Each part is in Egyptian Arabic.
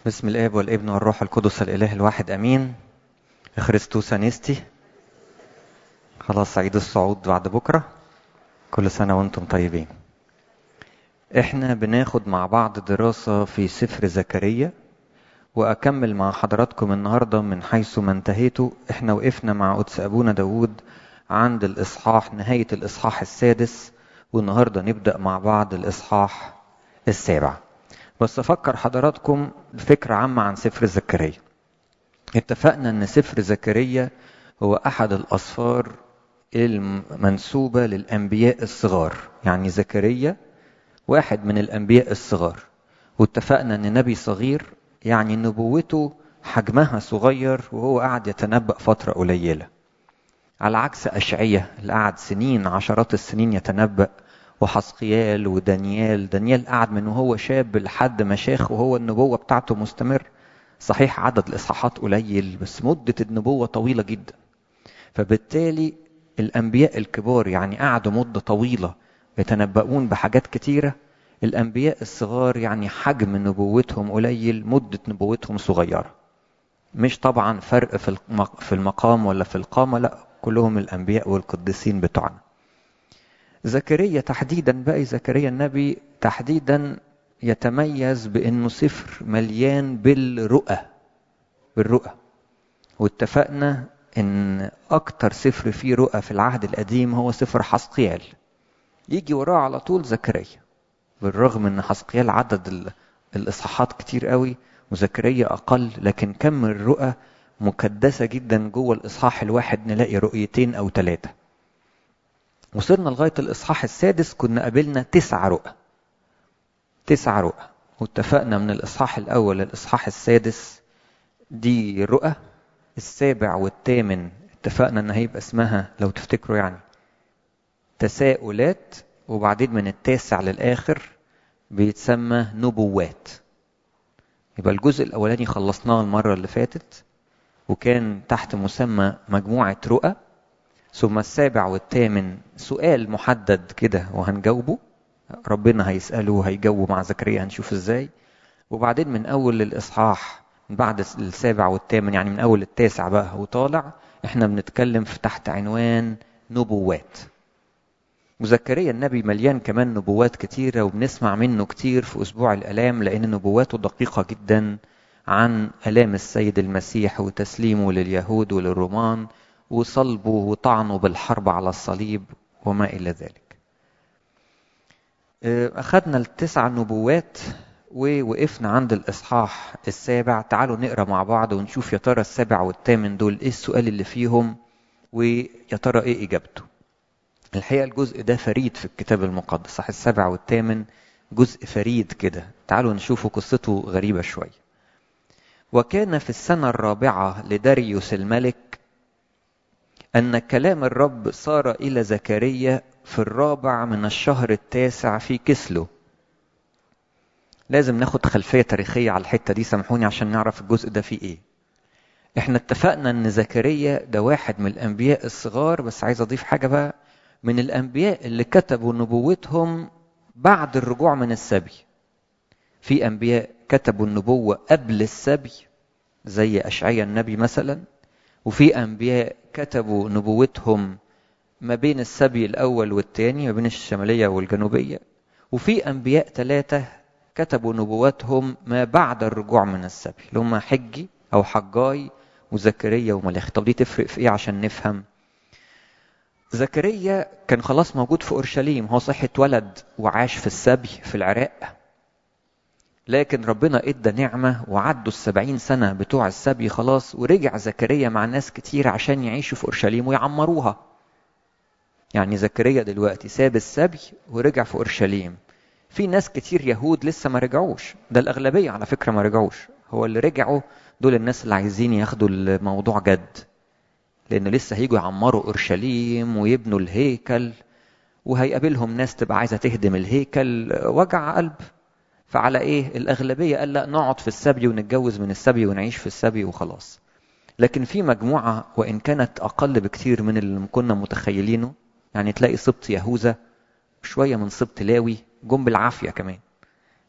بسم الاب والابن والروح القدس الاله الواحد امين خريستوس انستي خلاص عيد الصعود بعد بكره كل سنه وانتم طيبين احنا بناخد مع بعض دراسه في سفر زكريا واكمل مع حضراتكم النهارده من حيث ما انتهيتوا احنا وقفنا مع قدس ابونا داود عند الاصحاح نهايه الاصحاح السادس والنهارده نبدا مع بعض الاصحاح السابع بس افكر حضراتكم بفكره عامه عن سفر زكريا اتفقنا ان سفر زكريا هو احد الاسفار المنسوبه للانبياء الصغار يعني زكريا واحد من الانبياء الصغار واتفقنا ان نبي صغير يعني نبوته حجمها صغير وهو قاعد يتنبأ فترة قليلة على عكس أشعية اللي قعد سنين عشرات السنين يتنبأ وحسقيال ودانيال دانيال قعد من وهو شاب لحد ما شاخ وهو النبوة بتاعته مستمر صحيح عدد الإصحاحات قليل بس مدة النبوة طويلة جدا فبالتالي الأنبياء الكبار يعني قعدوا مدة طويلة يتنبؤون بحاجات كتيرة الأنبياء الصغار يعني حجم نبوتهم قليل مدة نبوتهم صغيرة مش طبعا فرق في المقام ولا في القامة لا كلهم الأنبياء والقديسين بتوعنا زكريا تحديدا بقى زكريا النبي تحديدا يتميز بانه سفر مليان بالرؤى بالرؤى واتفقنا ان اكتر سفر فيه رؤى في العهد القديم هو سفر حسقيال يجي وراه على طول زكريا بالرغم ان حسقيال عدد الاصحاحات كتير قوي وزكريا اقل لكن كم الرؤى مكدسه جدا جوه الاصحاح الواحد نلاقي رؤيتين او ثلاثه وصلنا لغاية الإصحاح السادس كنا قابلنا تسع رؤى تسع رؤى واتفقنا من الإصحاح الأول للإصحاح السادس دي رؤى السابع والثامن اتفقنا إن هيبقى اسمها لو تفتكروا يعني تساؤلات وبعدين من التاسع للآخر بيتسمى نبوات يبقى الجزء الأولاني خلصناه المرة اللي فاتت وكان تحت مسمى مجموعة رؤى ثم السابع والثامن سؤال محدد كده وهنجاوبه ربنا هيسأله وهيجاوبه مع زكريا هنشوف ازاي وبعدين من أول الإصحاح من بعد السابع والثامن يعني من أول التاسع بقى وطالع احنا بنتكلم في تحت عنوان نبوات وزكريا النبي مليان كمان نبوات كتيرة وبنسمع منه كتير في أسبوع الآلام لأن نبواته دقيقة جدا عن آلام السيد المسيح وتسليمه لليهود وللرومان وصلبه وطعنه بالحرب على الصليب وما إلى ذلك أخذنا التسع نبوات ووقفنا عند الإصحاح السابع تعالوا نقرأ مع بعض ونشوف يا ترى السابع والثامن دول إيه السؤال اللي فيهم ويا ترى إيه إجابته الحقيقة الجزء ده فريد في الكتاب المقدس صح السابع والثامن جزء فريد كده تعالوا نشوفوا قصته غريبة شوية وكان في السنة الرابعة لداريوس الملك أن كلام الرب صار إلى زكريا في الرابع من الشهر التاسع في كسلو لازم ناخد خلفية تاريخية على الحتة دي سامحوني عشان نعرف الجزء ده فيه إيه إحنا اتفقنا إن زكريا ده واحد من الأنبياء الصغار بس عايز أضيف حاجة بقى من الأنبياء اللي كتبوا نبوتهم بعد الرجوع من السبي في أنبياء كتبوا النبوة قبل السبي زي أشعيا النبي مثلا وفي أنبياء كتبوا نبوتهم ما بين السبي الأول والثاني ما بين الشمالية والجنوبية وفي أنبياء ثلاثة كتبوا نبواتهم ما بعد الرجوع من السبي اللي هم حجي أو حجاي وزكريا وملاخي طب دي تفرق في إيه عشان نفهم زكريا كان خلاص موجود في أورشليم هو صحيح اتولد وعاش في السبي في العراق لكن ربنا ادى نعمة وعدوا السبعين سنة بتوع السبي خلاص ورجع زكريا مع ناس كتير عشان يعيشوا في أورشليم ويعمروها يعني زكريا دلوقتي ساب السبي ورجع في أورشليم في ناس كتير يهود لسه ما رجعوش ده الأغلبية على فكرة ما رجعوش هو اللي رجعوا دول الناس اللي عايزين ياخدوا الموضوع جد لأن لسه هيجوا يعمروا أورشليم ويبنوا الهيكل وهيقابلهم ناس تبقى عايزة تهدم الهيكل وجع قلب فعلى ايه الاغلبيه قال لا نقعد في السبي ونتجوز من السبي ونعيش في السبي وخلاص لكن في مجموعه وان كانت اقل بكتير من اللي كنا متخيلينه يعني تلاقي سبط يهوذا شويه من سبط لاوي جم بالعافيه كمان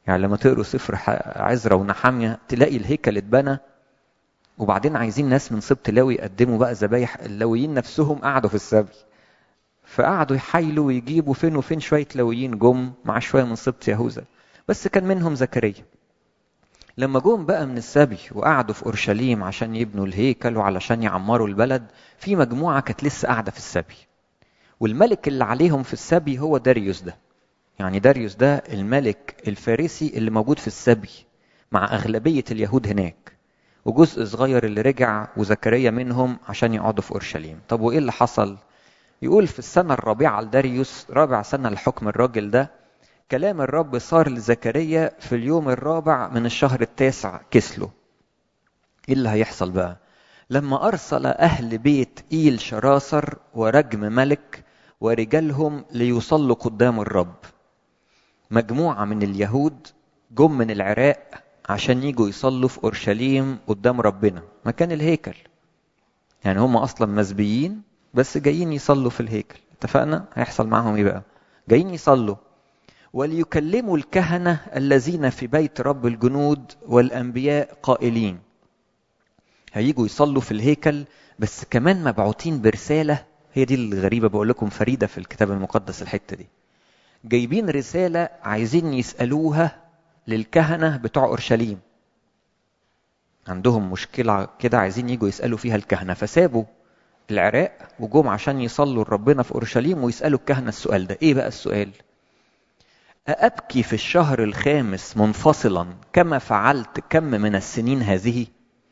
يعني لما تقروا سفر عزرا ونحامية تلاقي الهيكل اتبنى وبعدين عايزين ناس من سبط لاوي يقدموا بقى ذبايح اللاويين نفسهم قعدوا في السبي فقعدوا يحايلوا ويجيبوا فين وفين شويه لاويين جم مع شويه من سبط يهوذا بس كان منهم زكريا لما جم بقى من السبي وقعدوا في اورشليم عشان يبنوا الهيكل وعلشان يعمروا البلد في مجموعه كانت لسه قاعده في السبي والملك اللي عليهم في السبي هو داريوس ده يعني داريوس ده الملك الفارسي اللي موجود في السبي مع اغلبيه اليهود هناك وجزء صغير اللي رجع وزكريا منهم عشان يقعدوا في اورشليم طب وايه اللي حصل يقول في السنه الرابعه لداريوس رابع سنه لحكم الراجل ده كلام الرب صار لزكريا في اليوم الرابع من الشهر التاسع كسله ايه اللي هيحصل بقى لما ارسل اهل بيت ايل شراصر ورجم ملك ورجالهم ليصلوا قدام الرب مجموعه من اليهود جم من العراق عشان يجوا يصلوا في اورشليم قدام ربنا مكان الهيكل يعني هم اصلا مسبيين بس جايين يصلوا في الهيكل اتفقنا هيحصل معاهم ايه بقى جايين يصلوا وليكلموا الكهنه الذين في بيت رب الجنود والانبياء قائلين هيجوا يصلوا في الهيكل بس كمان مبعوثين برساله هي دي الغريبه بقول لكم فريده في الكتاب المقدس الحته دي جايبين رساله عايزين يسالوها للكهنة بتوع أورشليم عندهم مشكلة كده عايزين يجوا يسألوا فيها الكهنة فسابوا العراق وجم عشان يصلوا لربنا في أورشليم ويسألوا الكهنة السؤال ده إيه بقى السؤال أأبكي في الشهر الخامس منفصلا كما فعلت كم من السنين هذه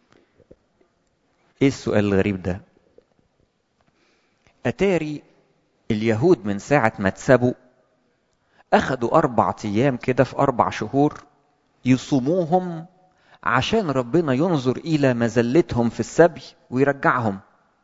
إيه السؤال الغريب ده أتاري اليهود من ساعة ما اتسابوا أخدوا أربع أيام كده في أربع شهور يصوموهم عشان ربنا ينظر إلى مذلتهم في السبي ويرجعهم.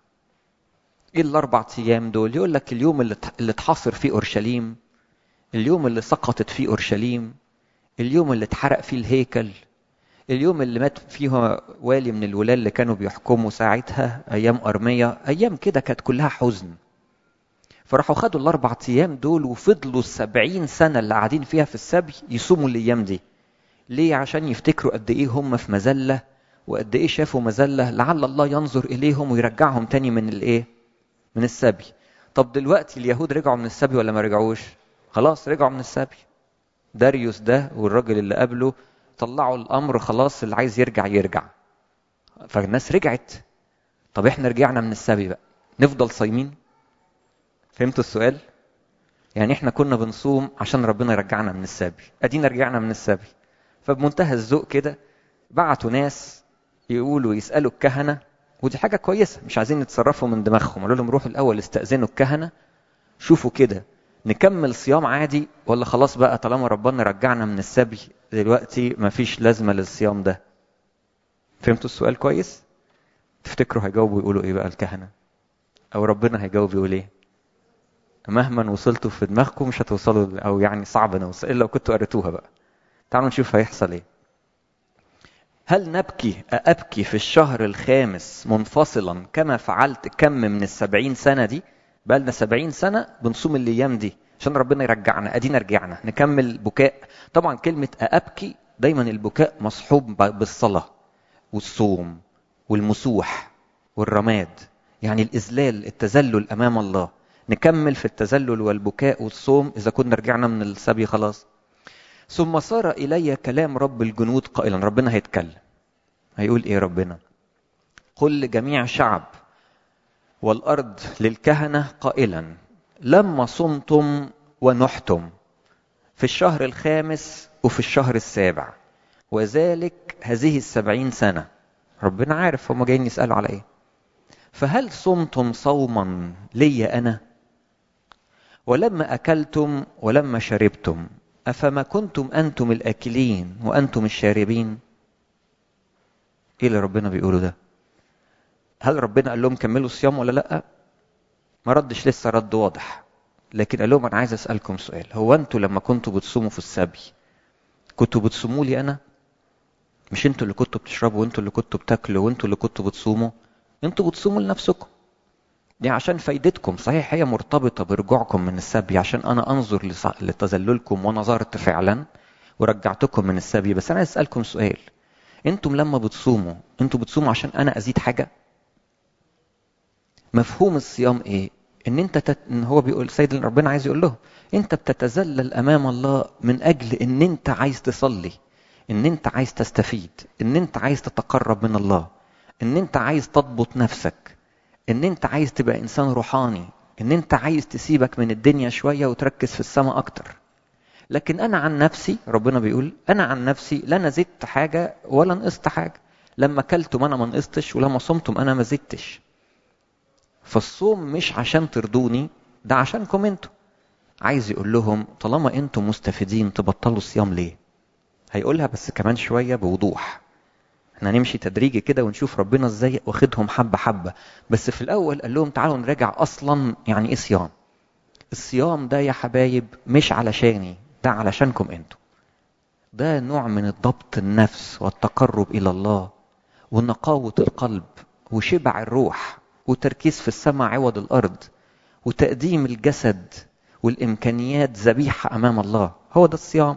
إيه الأربع أيام دول؟ يقول لك اليوم اللي اللي اتحاصر فيه أورشليم، اليوم اللي سقطت فيه أورشليم، اليوم اللي اتحرق فيه الهيكل، اليوم اللي مات فيه والي من الولاة اللي كانوا بيحكموا ساعتها أيام أرمية، أيام كده كانت كلها حزن. فراحوا خدوا الاربع ايام دول وفضلوا السبعين سنه اللي قاعدين فيها في السبي يصوموا الايام دي ليه عشان يفتكروا قد ايه هم في مذله وقد ايه شافوا مذله لعل الله ينظر اليهم ويرجعهم تاني من الايه من السبي طب دلوقتي اليهود رجعوا من السبي ولا ما رجعوش خلاص رجعوا من السبي داريوس ده والراجل اللي قبله طلعوا الامر خلاص اللي عايز يرجع يرجع فالناس رجعت طب احنا رجعنا من السبي بقى نفضل صايمين فهمتوا السؤال؟ يعني احنا كنا بنصوم عشان ربنا يرجعنا من السبي، ادينا رجعنا من السبي. فبمنتهى الذوق كده بعتوا ناس يقولوا يسالوا الكهنه ودي حاجه كويسه مش عايزين يتصرفوا من دماغهم، قالوا لهم روحوا الاول استاذنوا الكهنه شوفوا كده نكمل صيام عادي ولا خلاص بقى طالما ربنا رجعنا من السبي دلوقتي مفيش لازمه للصيام ده. فهمتوا السؤال كويس؟ تفتكروا هيجاوبوا يقولوا ايه بقى الكهنه؟ او ربنا هيجاوب يقول ايه؟ مهما وصلتوا في دماغكم مش هتوصلوا او يعني صعب نوصل الا لو كنتوا قريتوها بقى تعالوا نشوف هيحصل ايه هل نبكي أبكي في الشهر الخامس منفصلا كما فعلت كم من السبعين سنة دي بقى لنا سبعين سنة بنصوم الأيام دي عشان ربنا يرجعنا أدينا رجعنا نكمل بكاء طبعا كلمة أبكي دايما البكاء مصحوب بالصلاة والصوم والمسوح والرماد يعني الإذلال التذلل أمام الله نكمل في التذلل والبكاء والصوم إذا كنا رجعنا من السبي خلاص ثم صار إلي كلام رب الجنود قائلا ربنا هيتكلم هيقول إيه ربنا قل لجميع شعب والأرض للكهنة قائلا لما صمتم ونحتم في الشهر الخامس وفي الشهر السابع وذلك هذه السبعين سنة ربنا عارف هم جايين يسألوا على إيه فهل صمتم صوما لي أنا ولما أكلتم ولما شربتم أفما كنتم أنتم الآكلين وأنتم الشاربين إيه اللي ربنا بيقوله ده هل ربنا قال لهم كملوا الصيام ولا لأ ما ردش لسه رد واضح لكن قال لهم أنا عايز أسألكم سؤال هو أنتوا لما كنتوا بتصوموا في السبي كنتوا بتصوموا لي أنا مش انتوا اللي كنتوا بتشربوا وانتوا اللي كنتوا بتاكلوا وانتوا اللي كنتوا بتصوموا انتوا بتصوموا لنفسكم دي عشان فايدتكم صحيح هي مرتبطة برجوعكم من السبي عشان أنا أنظر لتذللكم ونظرت فعلا ورجعتكم من السبي بس انا اسالكم سؤال انتم لما بتصوموا انتم بتصوموا عشان انا ازيد حاجه مفهوم الصيام ايه ان انت تت... إن هو بيقول سيد ربنا عايز يقول له انت بتتذلل امام الله من اجل ان انت عايز تصلي ان انت عايز تستفيد ان انت عايز تتقرب من الله ان انت عايز تضبط نفسك ان انت عايز تبقى انسان روحاني ان انت عايز تسيبك من الدنيا شويه وتركز في السماء اكتر لكن انا عن نفسي ربنا بيقول انا عن نفسي لا انا زدت حاجه ولا نقصت حاجه لما اكلتم انا ما نقصتش ولما صمتم انا ما زدتش فالصوم مش عشان ترضوني ده عشانكم انتوا عايز يقول لهم طالما انتم مستفيدين تبطلوا الصيام ليه هيقولها بس كمان شويه بوضوح احنا هنمشي تدريجي كده ونشوف ربنا ازاي واخدهم حبه حبه بس في الاول قال لهم تعالوا نراجع اصلا يعني ايه صيام الصيام ده يا حبايب مش علشاني ده علشانكم انتوا ده نوع من الضبط النفس والتقرب الى الله ونقاوه القلب وشبع الروح وتركيز في السماء عوض الارض وتقديم الجسد والامكانيات ذبيحه امام الله هو ده الصيام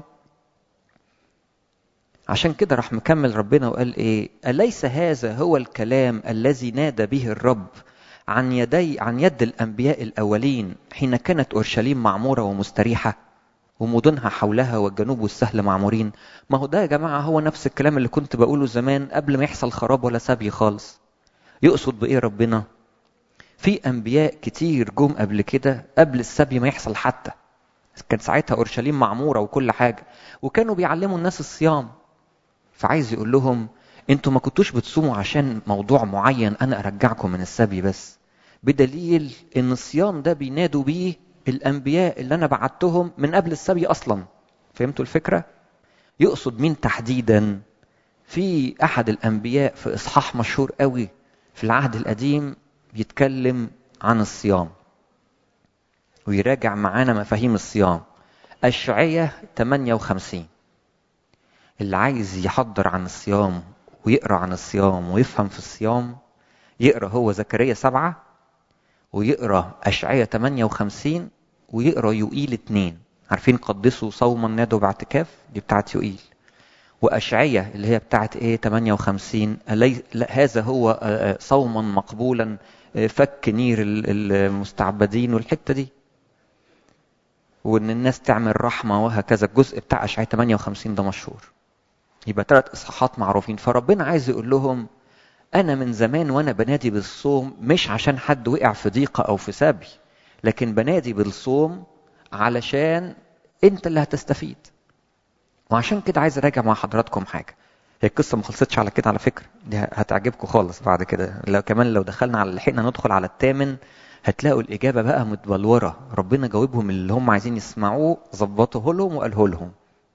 عشان كده راح مكمل ربنا وقال ايه اليس هذا هو الكلام الذي نادى به الرب عن يدي عن يد الانبياء الاولين حين كانت اورشليم معموره ومستريحه ومدنها حولها والجنوب والسهل معمورين ما هو ده يا جماعه هو نفس الكلام اللي كنت بقوله زمان قبل ما يحصل خراب ولا سبي خالص يقصد بايه ربنا في انبياء كتير جم قبل كده قبل السبي ما يحصل حتى كان ساعتها اورشليم معموره وكل حاجه وكانوا بيعلموا الناس الصيام فعايز يقول لهم انتوا ما كنتوش بتصوموا عشان موضوع معين انا ارجعكم من السبي بس بدليل ان الصيام ده بينادوا بيه الانبياء اللي انا بعتهم من قبل السبي اصلا فهمتوا الفكره يقصد مين تحديدا في احد الانبياء في اصحاح مشهور قوي في العهد القديم بيتكلم عن الصيام ويراجع معانا مفاهيم الصيام أشعية 58 اللي عايز يحضر عن الصيام ويقرا عن الصيام ويفهم في الصيام يقرا هو زكريا سبعة ويقرا أشعية 58 ويقرا يوئيل 2 عارفين قدسوا صوما نادوا باعتكاف دي بتاعت يوئيل وأشعية اللي هي بتاعت ايه 58 ألي... هذا هو صوما مقبولا فك نير المستعبدين والحتة دي وان الناس تعمل رحمة وهكذا الجزء بتاع أشعية 58 ده مشهور يبقى ثلاث اصحاحات معروفين فربنا عايز يقول لهم انا من زمان وانا بنادي بالصوم مش عشان حد وقع في ضيقه او في سبي لكن بنادي بالصوم علشان انت اللي هتستفيد وعشان كده عايز اراجع مع حضراتكم حاجه هي القصه ما خلصتش على كده على فكره دي هتعجبكم خالص بعد كده لو كمان لو دخلنا على لحقنا ندخل على الثامن هتلاقوا الاجابه بقى متبلوره ربنا جاوبهم اللي هم عايزين يسمعوه ظبطه لهم وقاله لهم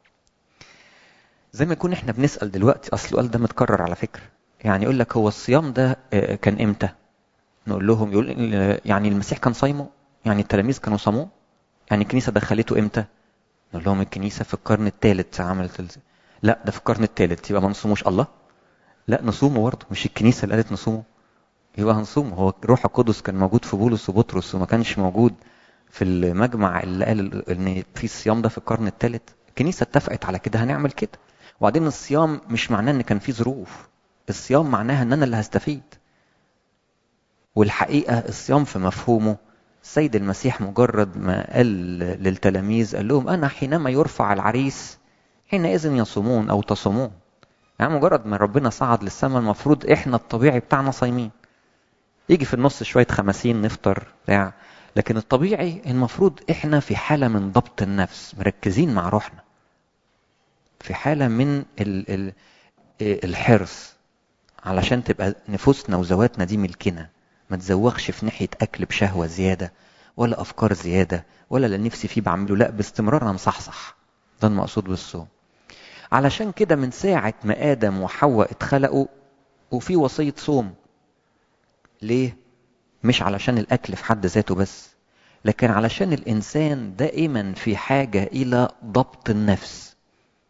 زي ما يكون احنا بنسال دلوقتي اصل السؤال ده متكرر على فكره يعني يقول لك هو الصيام ده كان امتى نقول لهم يقول يعني المسيح كان صايمه يعني التلاميذ كانوا صاموه يعني الكنيسه دخلته امتى نقول لهم الكنيسه في القرن الثالث عملت لا ده في القرن الثالث يبقى ما نصوموش الله لا نصومه برضه مش الكنيسه اللي قالت نصومه يبقى هنصومه هو روح القدس كان موجود في بولس وبطرس وما كانش موجود في المجمع اللي قال ان في الصيام ده في القرن الثالث الكنيسه اتفقت على كده هنعمل كده وبعدين الصيام مش معناه ان كان في ظروف الصيام معناها ان انا اللي هستفيد والحقيقه الصيام في مفهومه السيد المسيح مجرد ما قال للتلاميذ قال لهم انا حينما يرفع العريس حينئذ يصومون او تصومون يعني مجرد ما ربنا صعد للسماء المفروض احنا الطبيعي بتاعنا صايمين يجي في النص شويه خمسين نفطر بتاع لكن الطبيعي المفروض احنا في حاله من ضبط النفس مركزين مع روحنا في حاله من ال ال الحرص علشان تبقى نفوسنا وذواتنا دي ملكنا ما تزوغش في ناحيه اكل بشهوه زياده ولا افكار زياده ولا اللي نفسي فيه بعمله لا باستمرار انا مصحصح ده المقصود بالصوم علشان كده من ساعه ما ادم وحواء اتخلقوا وفي وصيه صوم ليه مش علشان الاكل في حد ذاته بس لكن علشان الانسان دائما في حاجه الى ضبط النفس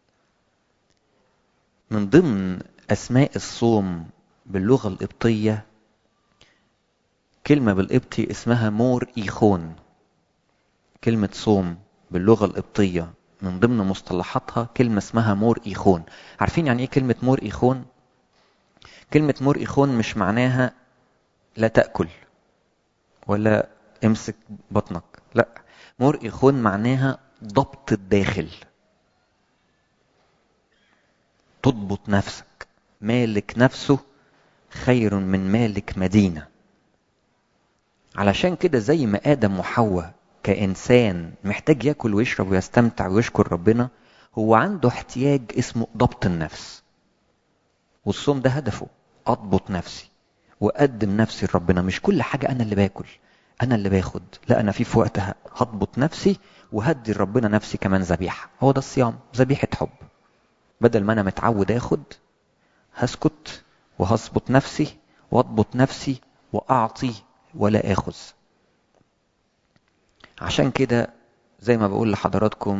من ضمن اسماء الصوم باللغه القبطيه كلمه بالقبطي اسمها مور ايخون كلمه صوم باللغه القبطيه من ضمن مصطلحاتها كلمة اسمها مور إيخون عارفين يعني إيه كلمة مور إيخون؟ كلمة مور إيخون مش معناها لا تأكل ولا امسك بطنك لا مور إيخون معناها ضبط الداخل تضبط نفسك مالك نفسه خير من مالك مدينة علشان كده زي ما آدم وحواء كإنسان محتاج ياكل ويشرب ويستمتع ويشكر ربنا هو عنده احتياج اسمه ضبط النفس والصوم ده هدفه أضبط نفسي وأقدم نفسي لربنا مش كل حاجة أنا اللي باكل أنا اللي باخد لا أنا في في وقتها هضبط نفسي وهدي لربنا نفسي كمان ذبيحة هو ده الصيام ذبيحة حب بدل ما أنا متعود آخد هسكت وهظبط نفسي واضبط نفسي وأعطي ولا آخذ عشان كده زي ما بقول لحضراتكم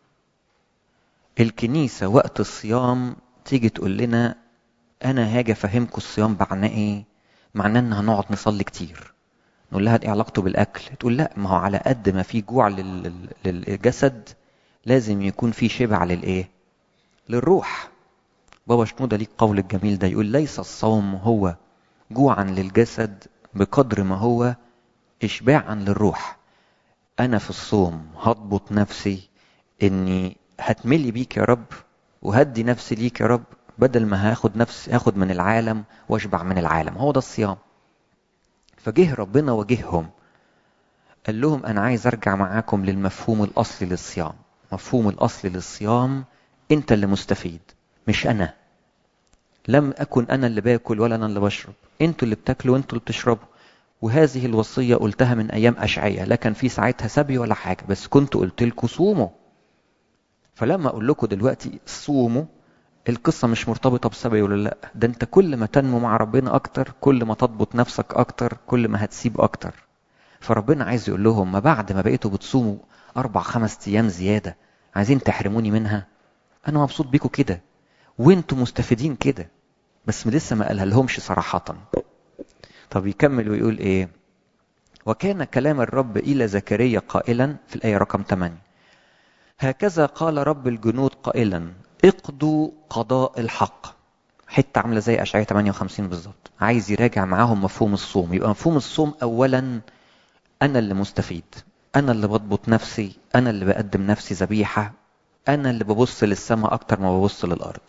الكنيسة وقت الصيام تيجي تقول لنا أنا هاجي أفهمكم الصيام معناه إيه؟ معناه إن هنقعد نصلي كتير. نقول لها إيه علاقته بالأكل؟ تقول لا ما هو على قد ما في جوع لل... للجسد لازم يكون في شبع للإيه؟ للروح. بابا شنودة ليه القول الجميل ده يقول ليس الصوم هو جوعا للجسد بقدر ما هو إشباعا للروح. أنا في الصوم هضبط نفسي إني هتملي بيك يا رب وهدي نفسي ليك يا رب بدل ما هاخد نفس هاخد من العالم واشبع من العالم هو ده الصيام فجه ربنا واجههم قال لهم انا عايز ارجع معاكم للمفهوم الاصلي للصيام مفهوم الاصلي للصيام انت اللي مستفيد مش انا لم اكن انا اللي باكل ولا انا اللي بشرب انتوا اللي بتاكلوا وانتوا اللي بتشربوا وهذه الوصيه قلتها من ايام اشعياء لا كان في ساعتها سبي ولا حاجه بس كنت قلت لكم صوموا فلما اقول لكم دلوقتي صوموا القصه مش مرتبطه بسبب ولا لا ده انت كل ما تنمو مع ربنا اكتر كل ما تضبط نفسك اكتر كل ما هتسيب اكتر فربنا عايز يقول لهم ما بعد ما بقيتوا بتصوموا اربع خمس ايام زياده عايزين تحرموني منها انا مبسوط بيكم كده وانتوا مستفيدين كده بس لسه ما قالها لهمش صراحه طب يكمل ويقول ايه وكان كلام الرب الى زكريا قائلا في الايه رقم 8 هكذا قال رب الجنود قائلا اقضوا قضاء الحق حته عامله زي اشعياء 58 بالظبط عايز يراجع معاهم مفهوم الصوم يبقى مفهوم الصوم اولا انا اللي مستفيد انا اللي بضبط نفسي انا اللي بقدم نفسي ذبيحه انا اللي ببص للسماء اكتر ما ببص للارض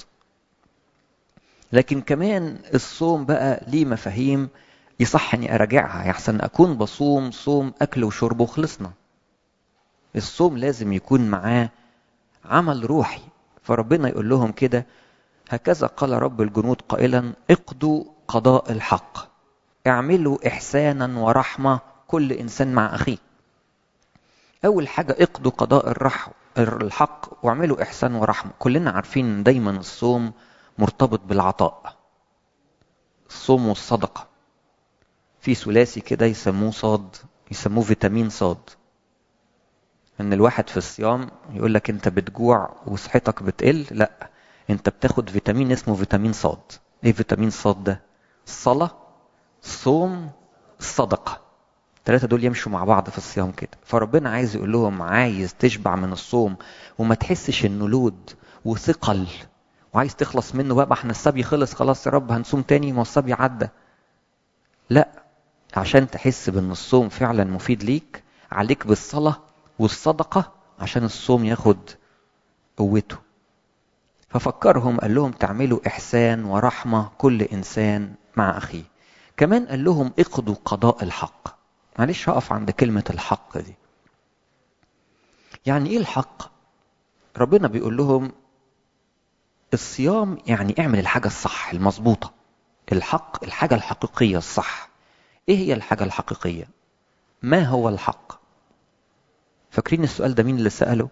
لكن كمان الصوم بقى ليه مفاهيم يصح اني اراجعها يحسن اكون بصوم صوم اكل وشرب وخلصنا الصوم لازم يكون معاه عمل روحي فربنا يقول لهم كده هكذا قال رب الجنود قائلا اقضوا قضاء الحق اعملوا احسانا ورحمه كل انسان مع اخيه اول حاجه اقضوا قضاء الرح الحق واعملوا احسان ورحمه كلنا عارفين ان دايما الصوم مرتبط بالعطاء الصوم والصدقه في ثلاثي كده يسموه صاد يسموه فيتامين صاد ان الواحد في الصيام يقول لك انت بتجوع وصحتك بتقل لا انت بتاخد فيتامين اسمه فيتامين صاد ايه فيتامين صاد ده الصلاه الصوم الصدقه الثلاثه دول يمشوا مع بعض في الصيام كده فربنا عايز يقول لهم عايز تشبع من الصوم وما تحسش انه لود وثقل وعايز تخلص منه بقى ما احنا السبي خلص خلاص يا رب هنصوم تاني ما السبي عدى لا عشان تحس بان الصوم فعلا مفيد ليك عليك بالصلاه والصدقة عشان الصوم ياخد قوته ففكرهم قال لهم تعملوا إحسان ورحمة كل إنسان مع أخيه كمان قال لهم اقضوا قضاء الحق معلش هقف عند كلمة الحق دي يعني إيه الحق ربنا بيقول لهم الصيام يعني اعمل الحاجة الصح المظبوطة الحق الحاجة الحقيقية الصح ايه هي الحاجة الحقيقية ما هو الحق فاكرين السؤال ده مين اللي سأله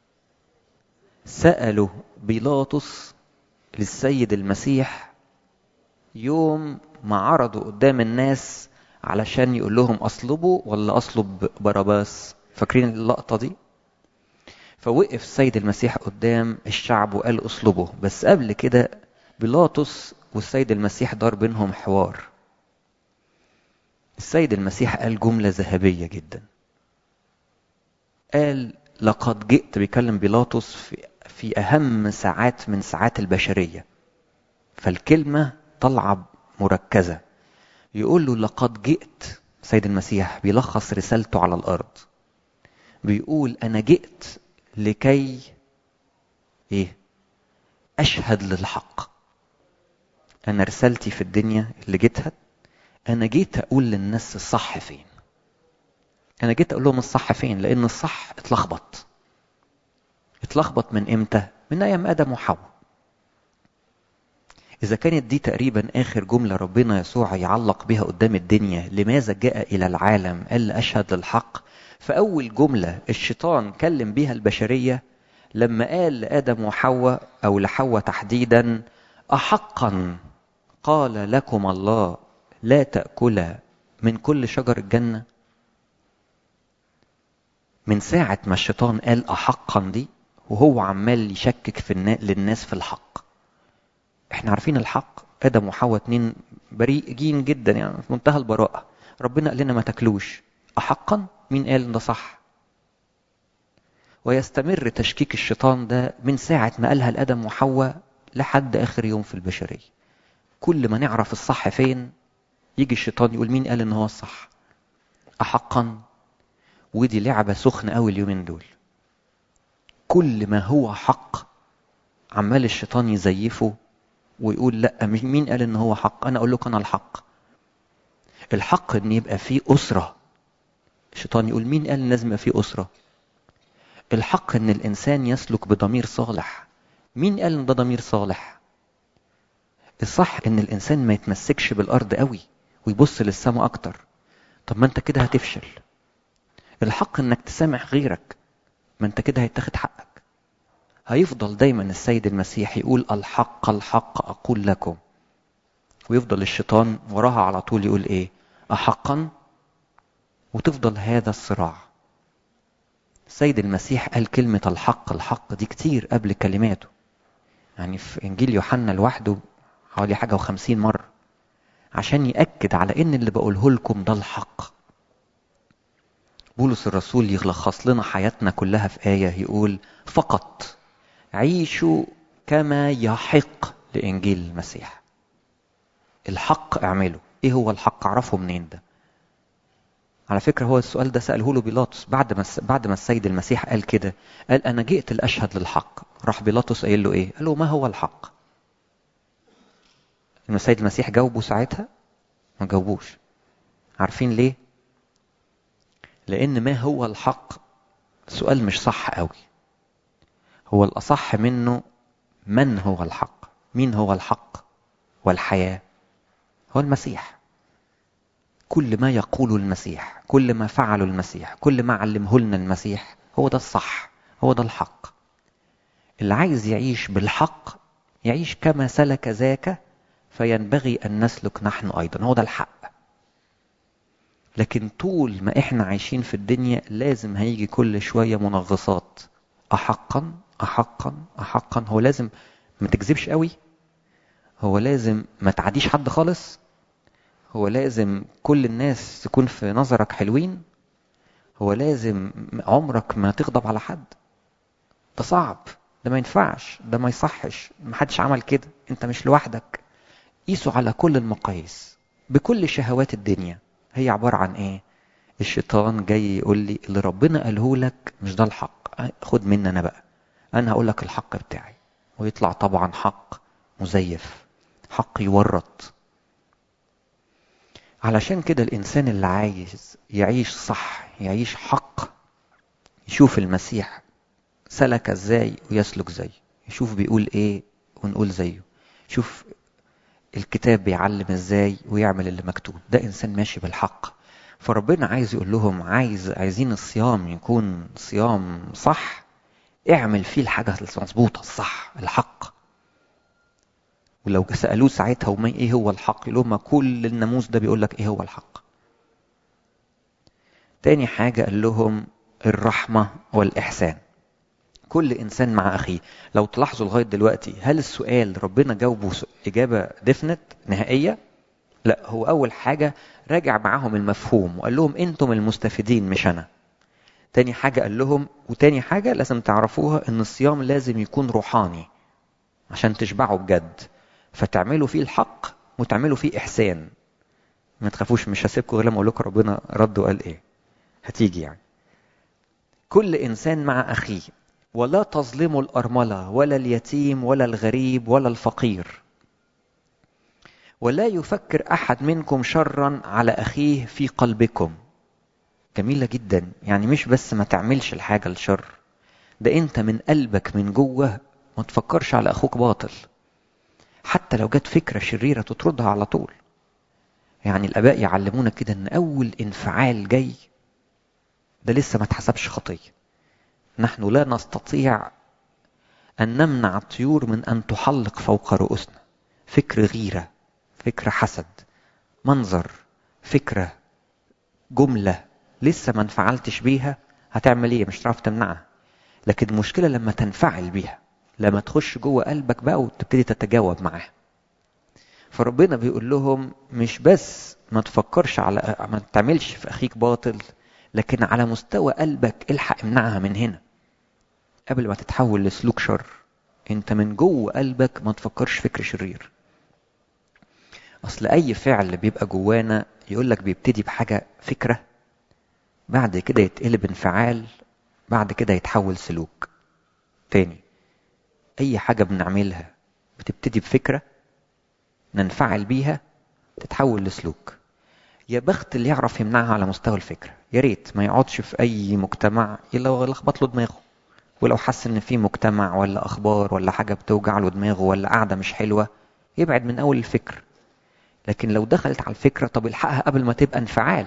سأله بيلاطس للسيد المسيح يوم ما عرضوا قدام الناس علشان يقول لهم اصلبوا ولا اصلب باراباس فاكرين اللقطة دي فوقف السيد المسيح قدام الشعب وقال اصلبوا بس قبل كده بيلاطس والسيد المسيح دار بينهم حوار السيد المسيح قال جملة ذهبية جدا قال لقد جئت بيكلم بيلاطس في, في أهم ساعات من ساعات البشرية فالكلمة طالعة مركزة يقول له لقد جئت سيد المسيح بيلخص رسالته على الأرض بيقول أنا جئت لكي إيه أشهد للحق أنا رسالتي في الدنيا اللي جيتها أنا جيت أقول للناس الصح فين أنا جيت أقول لهم الصح فين لأن الصح اتلخبط اتلخبط من إمتى؟ من أيام آدم وحواء إذا كانت دي تقريبا آخر جملة ربنا يسوع يعلق بها قدام الدنيا لماذا جاء إلى العالم قال أشهد للحق فأول جملة الشيطان كلم بها البشرية لما قال لآدم وحواء أو لحواء تحديدا أحقا قال لكم الله لا تأكلا من كل شجر الجنة من ساعة ما الشيطان قال أحقا دي وهو عمال يشكك في النا... للناس في الحق احنا عارفين الحق ادم وحواء اتنين بريئين جدا يعني في منتهى البراءة ربنا قال لنا ما تاكلوش أحقا مين قال ان ده صح ويستمر تشكيك الشيطان ده من ساعة ما قالها لآدم وحواء لحد آخر يوم في البشرية كل ما نعرف الصح فين يجي الشيطان يقول مين قال ان هو الصح أحقا ودي لعبة سخنة قوي اليومين دول كل ما هو حق عمال الشيطان يزيفه ويقول لا مين قال ان هو حق انا اقول لك انا الحق الحق ان يبقى فيه اسره الشيطان يقول مين قال لازم يبقى فيه اسره الحق ان الانسان يسلك بضمير صالح مين قال ان ده ضمير صالح الصح ان الانسان ما يتمسكش بالارض قوي ويبص للسماء اكتر طب ما انت كده هتفشل الحق انك تسامح غيرك ما انت كده هيتاخد حقك هيفضل دايما السيد المسيح يقول الحق الحق اقول لكم ويفضل الشيطان وراها على طول يقول ايه احقا وتفضل هذا الصراع السيد المسيح قال كلمة الحق الحق دي كتير قبل كلماته يعني في إنجيل يوحنا لوحده حوالي حاجة وخمسين مرة عشان يأكد على إن اللي بقوله لكم ده الحق بولس الرسول يلخص لنا حياتنا كلها في آية يقول فقط عيشوا كما يحق لإنجيل المسيح الحق اعمله ايه هو الحق اعرفه منين ده على فكرة هو السؤال ده سأله له بيلاطس بعد ما بعد ما السيد المسيح قال كده قال أنا جئت لأشهد للحق راح بيلاطس قايل له إيه؟ قال له ما هو الحق؟ إن السيد المسيح جاوبه ساعتها؟ ما جاوبوش عارفين ليه؟ لأن ما هو الحق سؤال مش صح قوي هو الأصح منه من هو الحق؟ مين هو الحق والحياة؟ هو المسيح كل ما يقوله المسيح كل ما فعله المسيح كل ما علمه لنا المسيح هو ده الصح هو ده الحق اللي عايز يعيش بالحق يعيش كما سلك ذاك فينبغي أن نسلك نحن أيضا هو ده الحق لكن طول ما احنا عايشين في الدنيا لازم هيجي كل شوية منغصات أحقا أحقا أحقا هو لازم ما تكذبش قوي هو لازم ما تعديش حد خالص هو لازم كل الناس تكون في نظرك حلوين هو لازم عمرك ما تغضب على حد ده صعب ده ما ينفعش ده ما يصحش ما حدش عمل كده انت مش لوحدك قيسوا على كل المقاييس بكل شهوات الدنيا هي عبارة عن ايه الشيطان جاي يقول لي اللي ربنا قاله لك مش ده الحق خد مني انا بقى انا هقول لك الحق بتاعي ويطلع طبعا حق مزيف حق يورط علشان كده الإنسان اللي عايز يعيش صح يعيش حق يشوف المسيح سلك ازاي ويسلك زيه يشوف بيقول ايه ونقول زيه شوف الكتاب بيعلم ازاي ويعمل اللي مكتوب ده انسان ماشي بالحق فربنا عايز يقول لهم عايز عايزين الصيام يكون صيام صح اعمل فيه الحاجة المظبوطة الصح الحق ولو سألوه ساعتها وما ايه هو الحق يقول لهم كل الناموس ده بيقول لك ايه هو الحق تاني حاجة قال لهم الرحمة والإحسان كل إنسان مع أخيه لو تلاحظوا لغاية دلوقتي هل السؤال ربنا جاوبه إجابة ديفنت نهائية لا هو أول حاجة راجع معاهم المفهوم وقال لهم أنتم المستفيدين مش أنا تاني حاجة قال لهم وتاني حاجة لازم تعرفوها ان الصيام لازم يكون روحاني عشان تشبعوا بجد فتعملوا فيه الحق وتعملوا فيه احسان ما تخافوش مش هسيبكم غير لما اقول لكم ربنا رد وقال ايه هتيجي يعني كل انسان مع اخيه ولا تظلموا الارمله ولا اليتيم ولا الغريب ولا الفقير ولا يفكر احد منكم شرا على اخيه في قلبكم جميله جدا يعني مش بس ما تعملش الحاجه الشر ده انت من قلبك من جوه ما تفكرش على اخوك باطل حتى لو جت فكره شريره تطردها على طول يعني الاباء يعلمونا كده ان اول انفعال جاي ده لسه ما اتحسبش خطيه نحن لا نستطيع ان نمنع الطيور من ان تحلق فوق رؤوسنا فكر غيره فكر حسد منظر فكره جمله لسه ما انفعلتش بيها هتعمل ايه مش هتعرف تمنعها لكن المشكله لما تنفعل بيها لما تخش جوه قلبك بقى وتبتدي تتجاوب معاها فربنا بيقول لهم مش بس ما تفكرش على ما تعملش في اخيك باطل لكن على مستوى قلبك الحق امنعها من هنا قبل ما تتحول لسلوك شر انت من جوه قلبك ما تفكرش فكر شرير اصل اي فعل بيبقى جوانا يقول لك بيبتدي بحاجه فكره بعد كده يتقلب انفعال بعد كده يتحول سلوك تاني اي حاجه بنعملها بتبتدي بفكره ننفعل بيها تتحول لسلوك يا بخت اللي يعرف يمنعها على مستوى الفكرة يا ريت ما يقعدش في أي مجتمع إلا يلخبط له دماغه ولو حس إن في مجتمع ولا أخبار ولا حاجة بتوجع له دماغه ولا قاعدة مش حلوة يبعد من أول الفكر لكن لو دخلت على الفكرة طب الحقها قبل ما تبقى انفعال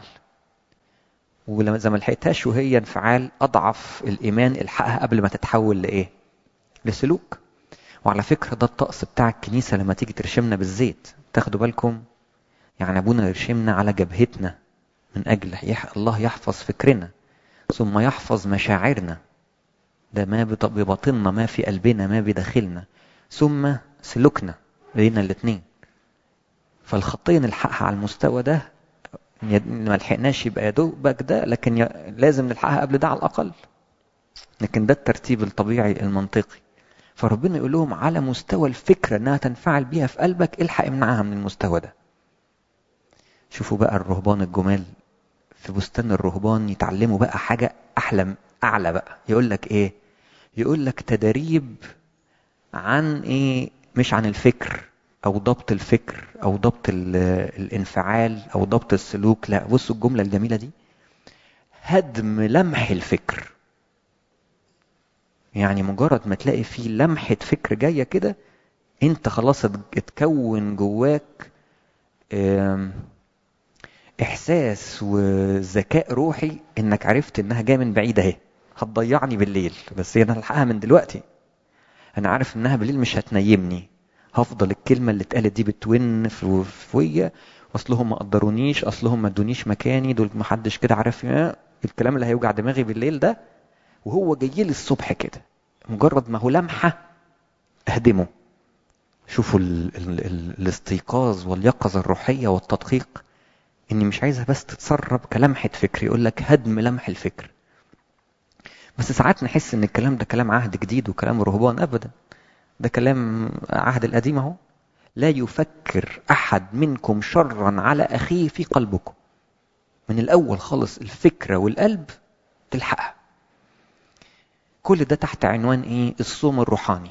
ولما إذا ما لحقتهاش وهي انفعال أضعف الإيمان الحقها قبل ما تتحول لإيه؟ لسلوك وعلى فكرة ده الطقس بتاع الكنيسة لما تيجي ترشمنا بالزيت تاخدوا بالكم يعني أبونا يرشمنا على جبهتنا من أجل يح... الله يحفظ فكرنا ثم يحفظ مشاعرنا ده ما بباطننا ما في قلبنا ما بداخلنا ثم سلوكنا بين الاثنين فالخطين نلحقها على المستوى ده ما لحقناش يبقى يا دوبك ده لكن ي... لازم نلحقها قبل ده على الأقل لكن ده الترتيب الطبيعي المنطقي فربنا يقول لهم على مستوى الفكرة انها تنفعل بيها في قلبك الحق امنعها من المستوى ده شوفوا بقى الرهبان الجمال في بستان الرهبان يتعلموا بقى حاجة أحلى أعلى بقى يقول لك إيه يقول لك تدريب عن إيه مش عن الفكر أو ضبط الفكر أو ضبط الانفعال أو ضبط السلوك لا بصوا الجملة الجميلة دي هدم لمح الفكر يعني مجرد ما تلاقي فيه لمحة فكر جاية كده انت خلاص اتكون جواك احساس وذكاء روحي انك عرفت انها جايه من بعيد اهي هتضيعني بالليل بس انا الحقها من دلوقتي انا عارف انها بالليل مش هتنيمني هفضل الكلمه اللي اتقالت دي بتون في فويا اصلهم ما قدرونيش اصلهم ما ادونيش مكاني دول ما حدش كده عارف الكلام اللي هيوجع دماغي بالليل ده وهو جاي لي الصبح كده مجرد ما هو لمحه اهدمه شوفوا ال ال ال الاستيقاظ واليقظه الروحيه والتدقيق اني مش عايزها بس تتسرب كلمحة فكر يقول لك هدم لمح الفكر بس ساعات نحس ان الكلام ده كلام عهد جديد وكلام رهبان ابدا ده كلام عهد القديم اهو لا يفكر احد منكم شرا على اخيه في قلبكم من الاول خالص الفكرة والقلب تلحقها كل ده تحت عنوان ايه الصوم الروحاني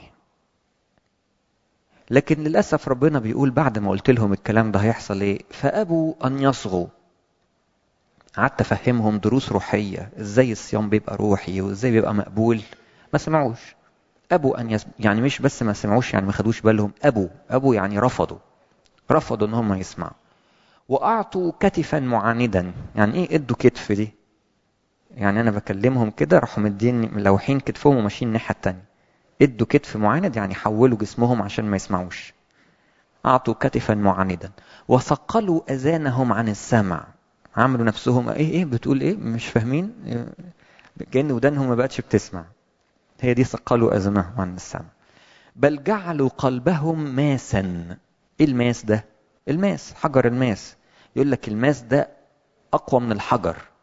لكن للأسف ربنا بيقول بعد ما قلت لهم الكلام ده هيحصل ايه فأبوا أن يصغوا قعدت أفهمهم دروس روحية ازاي الصيام بيبقى روحي وازاي بيبقى مقبول ما سمعوش أبوا أن يسمعوا يعني مش بس ما سمعوش يعني ما خدوش بالهم أبوا أبوا يعني رفضوا رفضوا إن هم يسمعوا وأعطوا كتفا معاندا يعني إيه ادوا كتف دي يعني أنا بكلمهم كده راحوا مدين ملوحين كتفهم وماشيين الناحية التانية ادوا كتف معاند يعني حولوا جسمهم عشان ما يسمعوش أعطوا كتفا معاندا وثقلوا أذانهم عن السمع عملوا نفسهم ايه ايه بتقول ايه مش فاهمين كأن ودانهم ما بقتش بتسمع هي دي ثقلوا أذانهم عن السمع بل جعلوا قلبهم ماسا ايه الماس ده الماس حجر الماس يقول لك الماس ده أقوى من الحجر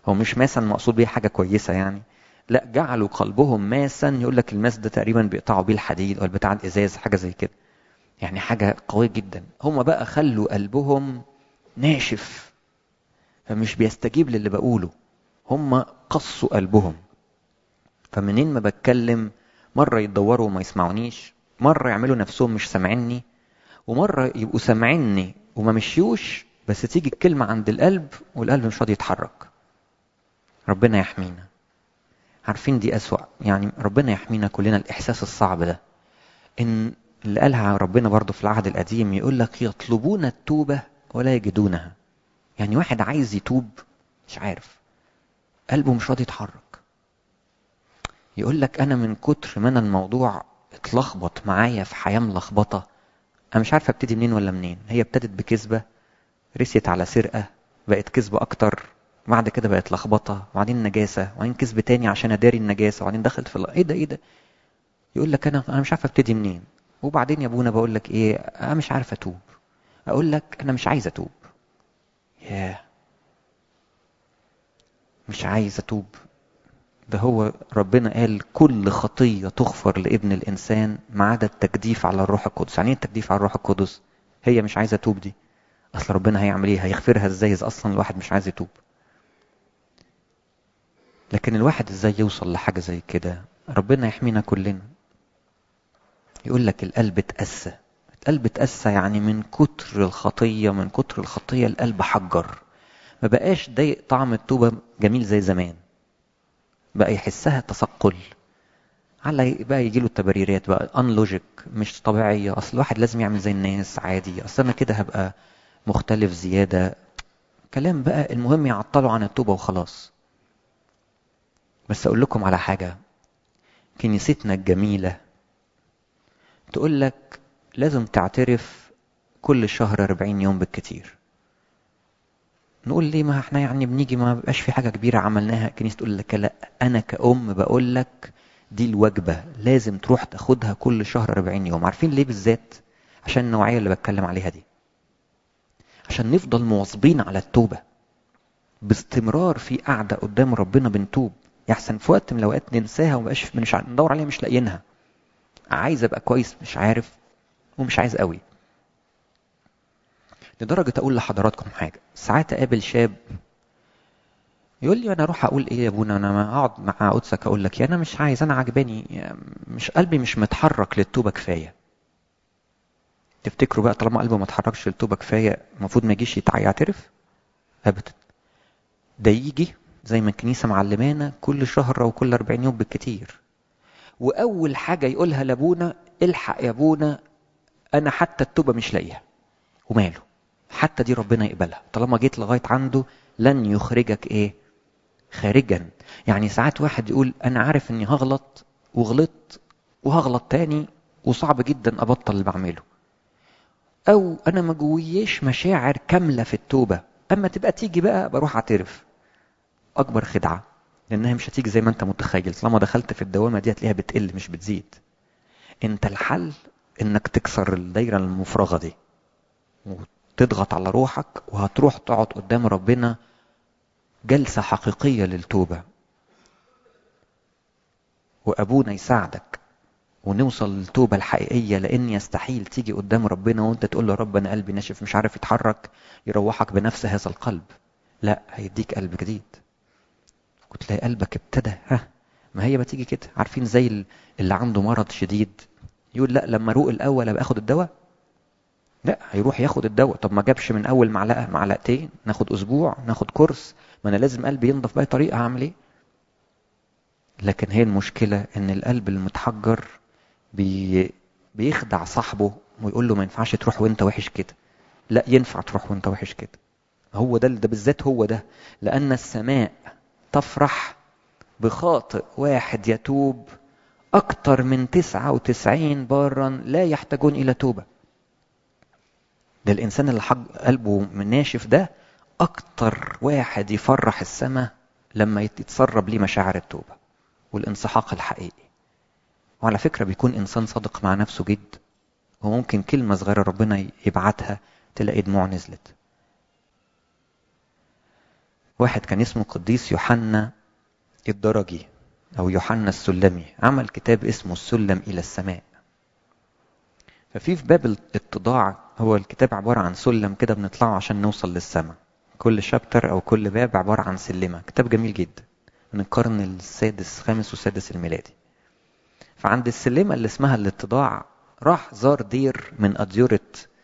هو مش ماسا مقصود بيه حاجة كويسة يعني لا جعلوا قلبهم ماسا يقول لك الماس ده تقريبا بيقطعوا بيه الحديد او بتاع الازاز حاجة زي كده يعني حاجة قوية جدا هم بقى خلوا قلبهم ناشف فمش بيستجيب للي بقوله هم قصوا قلبهم فمنين ما بتكلم مرة يتدوروا وما يسمعونيش مرة يعملوا نفسهم مش سامعيني ومرة يبقوا سامعيني وما مشيوش بس تيجي الكلمة عند القلب والقلب مش راضي يتحرك ربنا يحمينا عارفين دي أسوأ يعني ربنا يحمينا كلنا الإحساس الصعب ده إن اللي قالها ربنا برضه في العهد القديم يقول لك يطلبون التوبة ولا يجدونها يعني واحد عايز يتوب مش عارف قلبه مش راضي يتحرك يقول لك أنا من كتر ما أنا الموضوع اتلخبط معايا في حياة ملخبطة أنا مش عارفة ابتدي منين ولا منين هي ابتدت بكذبة رسيت على سرقة بقت كذبة أكتر بعد كده بقت لخبطة وبعدين نجاسة وبعدين كذب تاني عشان أداري النجاسة وبعدين دخلت في الله إيه ده إيه ده يقول لك أنا أنا مش عارفة ابتدي منين وبعدين يا ابونا بقول لك إيه أنا مش عارفة أتوب أقول لك أنا مش عايز أتوب ياه مش عايز أتوب ده هو ربنا قال كل خطية تغفر لابن الإنسان ما عدا التجديف على الروح القدس يعني ايه التجديف على الروح القدس هي مش عايزة توب دي أصل ربنا هيعمل ايه هيغفرها ازاي إذا أصلا الواحد مش عايز يتوب لكن الواحد ازاي يوصل لحاجة زي كده ربنا يحمينا كلنا يقول لك القلب اتأسى القلب اتأسى يعني من كتر الخطية من كتر الخطية القلب حجر ما بقاش ضايق طعم التوبة جميل زي زمان بقى يحسها تثقل على بقى يجي له التبريرات بقى ان لوجيك مش طبيعيه اصل الواحد لازم يعمل زي الناس عادي اصل انا كده هبقى مختلف زياده كلام بقى المهم يعطلوا عن التوبه وخلاص بس اقول لكم على حاجه كنيستنا الجميله تقول لك لازم تعترف كل شهر 40 يوم بالكتير نقول ليه ما احنا يعني بنيجي ما بيبقاش في حاجه كبيره عملناها الكنيسه تقول لك لا انا كأم بقول لك دي الوجبه لازم تروح تاخدها كل شهر 40 يوم عارفين ليه بالذات عشان النوعيه اللي بتكلم عليها دي عشان نفضل مواظبين على التوبه باستمرار في قعده قدام ربنا بنتوب يحسن في وقت من الاوقات ننساها ومبقاش مش ندور عليها مش لاقيينها عايز ابقى كويس مش عارف ومش عايز قوي لدرجة أقول لحضراتكم حاجة ساعات أقابل شاب يقول لي أنا أروح أقول إيه يا أبونا أنا ما أقعد مع قدسك أقول لك يا أنا مش عايز أنا عجباني مش قلبي مش متحرك للتوبة كفاية تفتكروا بقى طالما قلبه ما اتحركش للتوبة كفاية المفروض ما يجيش يعترف أبدا ده يجي زي ما الكنيسة معلمانا كل شهر أو كل 40 يوم بالكتير وأول حاجة يقولها لأبونا الحق يا أبونا أنا حتى التوبة مش لاقيها وماله حتى دي ربنا يقبلها طالما جيت لغايه عنده لن يخرجك ايه خارجا يعني ساعات واحد يقول انا عارف اني هغلط وغلطت وهغلط تاني وصعب جدا ابطل اللي بعمله او انا ما جويش مشاعر كامله في التوبه اما تبقى تيجي بقى بروح اعترف اكبر خدعه لانها مش هتيجي زي ما انت متخيل طالما دخلت في الدوامه دي هتلاقيها بتقل مش بتزيد انت الحل انك تكسر الدايره المفرغه دي تضغط على روحك وهتروح تقعد قدام ربنا جلسة حقيقية للتوبة وأبونا يساعدك ونوصل للتوبة الحقيقية لأن يستحيل تيجي قدام ربنا وأنت تقول له رب أنا قلبي ناشف مش عارف يتحرك يروحك بنفس هذا القلب لا هيديك قلب جديد وتلاقي قلبك ابتدى ها ما هي بتيجي كده عارفين زي اللي عنده مرض شديد يقول لا لما اروق الاول ابقى اخد الدواء لا هيروح ياخد الدواء طب ما جابش من اول معلقه معلقتين ناخد اسبوع ناخد كورس ما انا لازم قلبي ينضف باي طريقه هعمل ايه لكن هي المشكله ان القلب المتحجر بي بيخدع صاحبه ويقول له ما ينفعش تروح وانت وحش كده لا ينفع تروح وانت وحش كده هو ده ده بالذات هو ده لان السماء تفرح بخاطئ واحد يتوب أكثر من تسعة وتسعين بارا لا يحتاجون إلى توبة ده الإنسان اللي حق قلبه من ناشف ده أكتر واحد يفرح السماء لما يتسرب ليه مشاعر التوبة والانسحاق الحقيقي وعلى فكرة بيكون إنسان صادق مع نفسه جد وممكن كلمة صغيرة ربنا يبعتها تلاقي دموع نزلت واحد كان اسمه قديس يوحنا الدرجي أو يوحنا السلمي عمل كتاب اسمه السلم إلى السماء ففي في باب الاتضاع هو الكتاب عبارة عن سلم كده بنطلعه عشان نوصل للسماء كل شابتر أو كل باب عبارة عن سلمة كتاب جميل جدا من القرن السادس خامس والسادس الميلادي فعند السلمة اللي اسمها الاتضاع راح زار دير من أديرة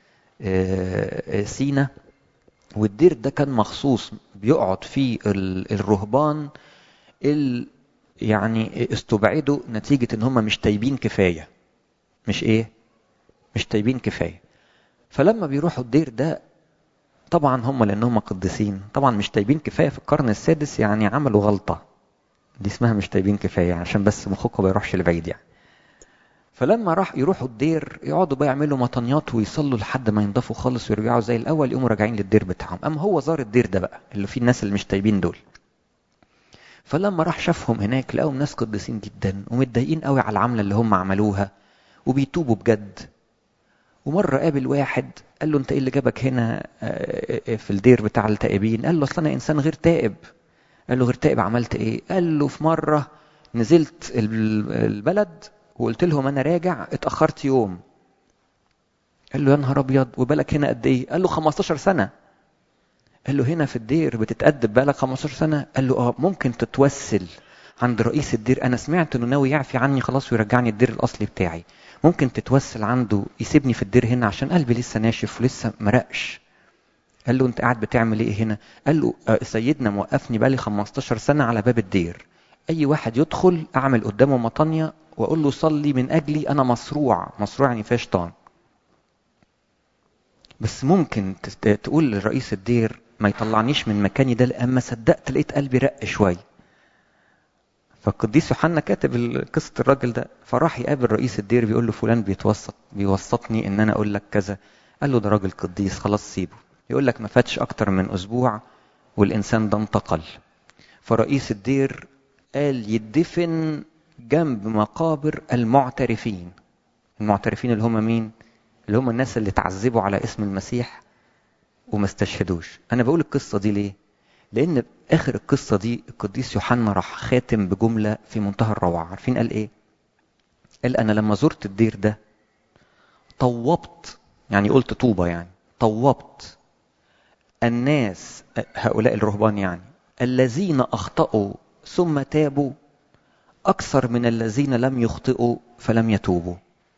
سينا والدير ده كان مخصوص بيقعد فيه الرهبان اللي يعني استبعدوا نتيجة ان هم مش تايبين كفاية مش ايه مش تايبين كفاية فلما بيروحوا الدير ده طبعا هم لانهم قديسين طبعا مش تايبين كفاية في القرن السادس يعني عملوا غلطة دي اسمها مش تايبين كفاية عشان بس مخكم ما يروحش لبعيد يعني فلما راح يروحوا الدير يقعدوا بقى يعملوا مطنيات ويصلوا لحد ما ينضفوا خالص ويرجعوا زي الاول يقوموا راجعين للدير بتاعهم اما هو زار الدير ده بقى اللي فيه الناس اللي مش تايبين دول فلما راح شافهم هناك لقاهم ناس قديسين جدا ومتضايقين قوي على العمله اللي هم عملوها وبيتوبوا بجد ومره قابل واحد قال له انت ايه اللي جابك هنا في الدير بتاع التائبين قال له اصل انا انسان غير تائب قال له غير تائب عملت ايه قال له في مره نزلت البلد وقلت لهم انا راجع اتاخرت يوم قال له يا نهار ابيض وبالك هنا قد ايه قال له 15 سنه قال له هنا في الدير بتتأدب بقالك 15 سنه قال له اه ممكن تتوسل عند رئيس الدير انا سمعت انه ناوي يعفي عني خلاص ويرجعني الدير الاصلي بتاعي ممكن تتوسل عنده يسيبني في الدير هنا عشان قلبي لسه ناشف ولسه مرقش قال له انت قاعد بتعمل ايه هنا قال له آه سيدنا موقفني بقالي 15 سنه على باب الدير اي واحد يدخل اعمل قدامه مطانيه واقول له صلي من اجلي انا مصروع مصروع يعني فيها شيطان بس ممكن تقول لرئيس الدير ما يطلعنيش من مكاني ده لأما صدقت لقيت قلبي رق شويه فالقديس يوحنا كاتب قصه الراجل ده فراح يقابل رئيس الدير بيقول له فلان بيتوسط بيوسطني ان انا اقول لك كذا قال له ده راجل قديس خلاص سيبه يقول لك ما فاتش اكتر من اسبوع والانسان ده انتقل فرئيس الدير قال يدفن جنب مقابر المعترفين المعترفين اللي هم مين اللي هم الناس اللي تعذبوا على اسم المسيح وما استشهدوش انا بقول القصه دي ليه لان اخر القصه دي القديس يوحنا راح خاتم بجمله في منتهى الروعه عارفين قال ايه قال انا لما زرت الدير ده طوبت يعني قلت طوبه يعني طوبت الناس هؤلاء الرهبان يعني الذين اخطاوا ثم تابوا اكثر من الذين لم يخطئوا فلم يتوبوا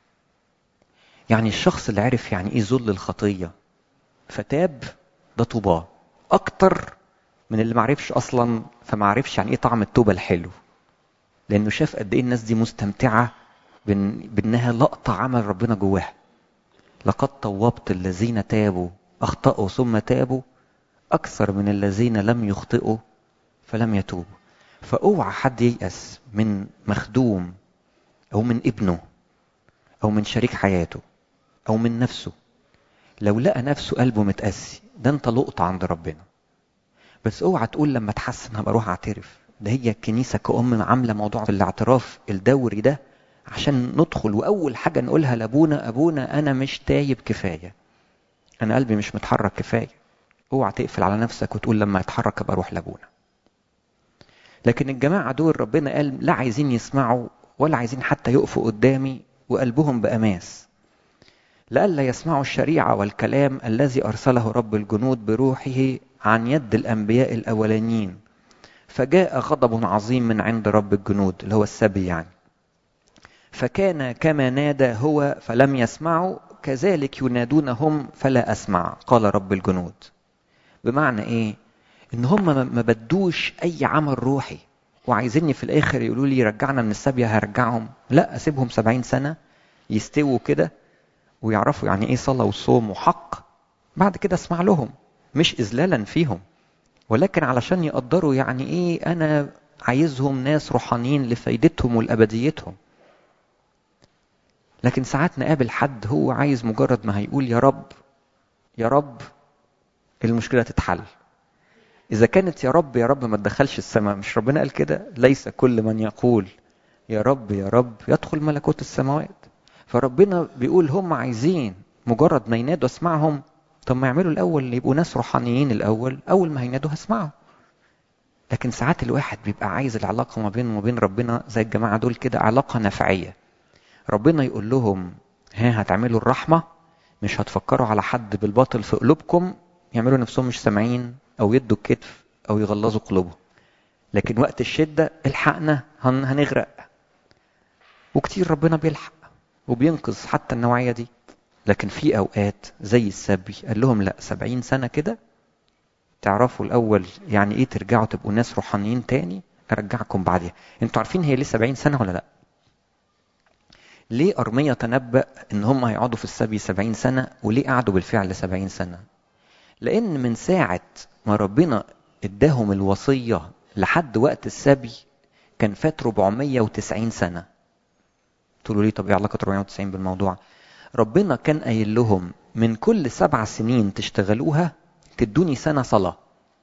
يعني الشخص اللي عرف يعني ايه ذل الخطيه فتاب ده طوباه اكتر من اللي معرفش اصلا فمعرفش يعني ايه طعم التوبه الحلو لانه شاف قد ايه الناس دي مستمتعه بانها لقطه عمل ربنا جواها لقد طوبت الذين تابوا اخطاوا ثم تابوا اكثر من الذين لم يخطئوا فلم يتوبوا فاوعى حد ييأس من مخدوم او من ابنه او من شريك حياته او من نفسه لو لقى نفسه قلبه متقسي ده انت لقطة عند ربنا بس اوعى تقول لما اتحسن هبقى اروح اعترف ده هي الكنيسة كأم عاملة موضوع في الاعتراف الدوري ده عشان ندخل واول حاجة نقولها لابونا ابونا انا مش تايب كفاية انا قلبي مش متحرك كفاية اوعى تقفل على نفسك وتقول لما اتحرك ابقى اروح لابونا لكن الجماعة دول ربنا قال لا عايزين يسمعوا ولا عايزين حتى يقفوا قدامي وقلبهم بأماس لئلا يسمعوا الشريعة والكلام الذي أرسله رب الجنود بروحه عن يد الأنبياء الأولانيين فجاء غضب عظيم من عند رب الجنود اللي هو السبي يعني فكان كما نادى هو فلم يسمعوا كذلك ينادونهم فلا أسمع قال رب الجنود بمعنى إيه؟ إن هم ما بدوش أي عمل روحي وعايزيني في الآخر يقولوا لي رجعنا من السبية هرجعهم لا أسيبهم سبعين سنة يستووا كده ويعرفوا يعني ايه صلاه وصوم وحق بعد كده اسمع لهم مش اذلالا فيهم ولكن علشان يقدروا يعني ايه انا عايزهم ناس روحانيين لفايدتهم ولابديتهم لكن ساعات نقابل حد هو عايز مجرد ما هيقول يا رب يا رب المشكله تتحل اذا كانت يا رب يا رب ما تدخلش السماء مش ربنا قال كده ليس كل من يقول يا رب يا رب يدخل ملكوت السماوات فربنا بيقول هم عايزين مجرد ما ينادوا اسمعهم طب ما يعملوا الاول يبقوا ناس روحانيين الاول اول ما هينادوا هسمعهم لكن ساعات الواحد بيبقى عايز العلاقة ما بينه وما بين ربنا زي الجماعة دول كده علاقة نفعية ربنا يقول لهم ها هتعملوا الرحمة مش هتفكروا على حد بالباطل في قلوبكم يعملوا نفسهم مش سامعين أو يدوا الكتف أو يغلظوا قلوبهم لكن وقت الشدة الحقنا هنغرق وكتير ربنا بيلحق وبينقذ حتى النوعية دي لكن في أوقات زي السبي قال لهم لا سبعين سنة كده تعرفوا الأول يعني إيه ترجعوا تبقوا ناس روحانيين تاني أرجعكم بعدها انتوا عارفين هي ليه سبعين سنة ولا لا ليه أرمية تنبأ إن هم هيقعدوا في السبي سبعين سنة وليه قعدوا بالفعل سبعين سنة لأن من ساعة ما ربنا اداهم الوصية لحد وقت السبي كان فات 490 سنة تقولوا لي طب ايه علاقة 490 بالموضوع ربنا كان قايل لهم من كل سبع سنين تشتغلوها تدوني سنة صلاة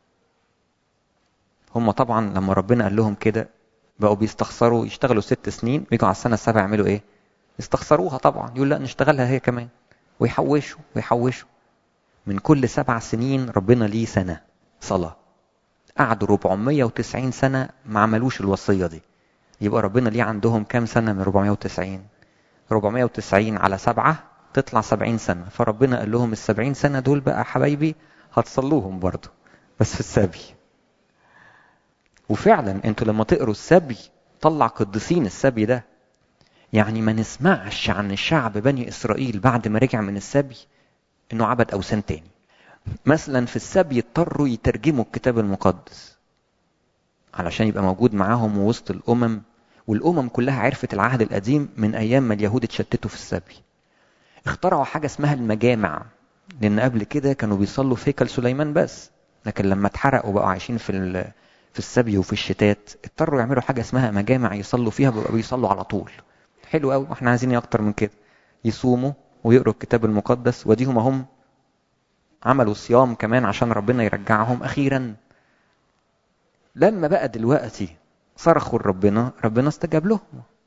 هم طبعا لما ربنا قال لهم كده بقوا بيستخسروا يشتغلوا ست سنين ويجوا على السنة السابعة يعملوا ايه يستخسروها طبعا يقول لا نشتغلها هي كمان ويحوشوا ويحوشوا من كل سبع سنين ربنا ليه سنة صلاة قعدوا 490 سنة ما عملوش الوصية دي يبقى ربنا ليه عندهم كام سنة من 490 490 على سبعة تطلع 70 سنة فربنا قال لهم السبعين سنة دول بقى حبايبي هتصلوهم برضو بس في السبي وفعلا انتوا لما تقروا السبي طلع قديسين السبي ده يعني ما نسمعش عن الشعب بني اسرائيل بعد ما رجع من السبي انه عبد اوثان تاني مثلا في السبي اضطروا يترجموا الكتاب المقدس علشان يبقى موجود معاهم وسط الامم والامم كلها عرفت العهد القديم من ايام ما اليهود اتشتتوا في السبي اخترعوا حاجه اسمها المجامع لان قبل كده كانوا بيصلوا في هيكل سليمان بس لكن لما اتحرقوا بقوا عايشين في في السبي وفي الشتات اضطروا يعملوا حاجه اسمها مجامع يصلوا فيها بقوا بيصلوا على طول حلو قوي واحنا عايزين اكتر من كده يصوموا ويقروا الكتاب المقدس وديهم هم عملوا صيام كمان عشان ربنا يرجعهم اخيرا لما بقى دلوقتي صرخوا لربنا ربنا استجاب لهم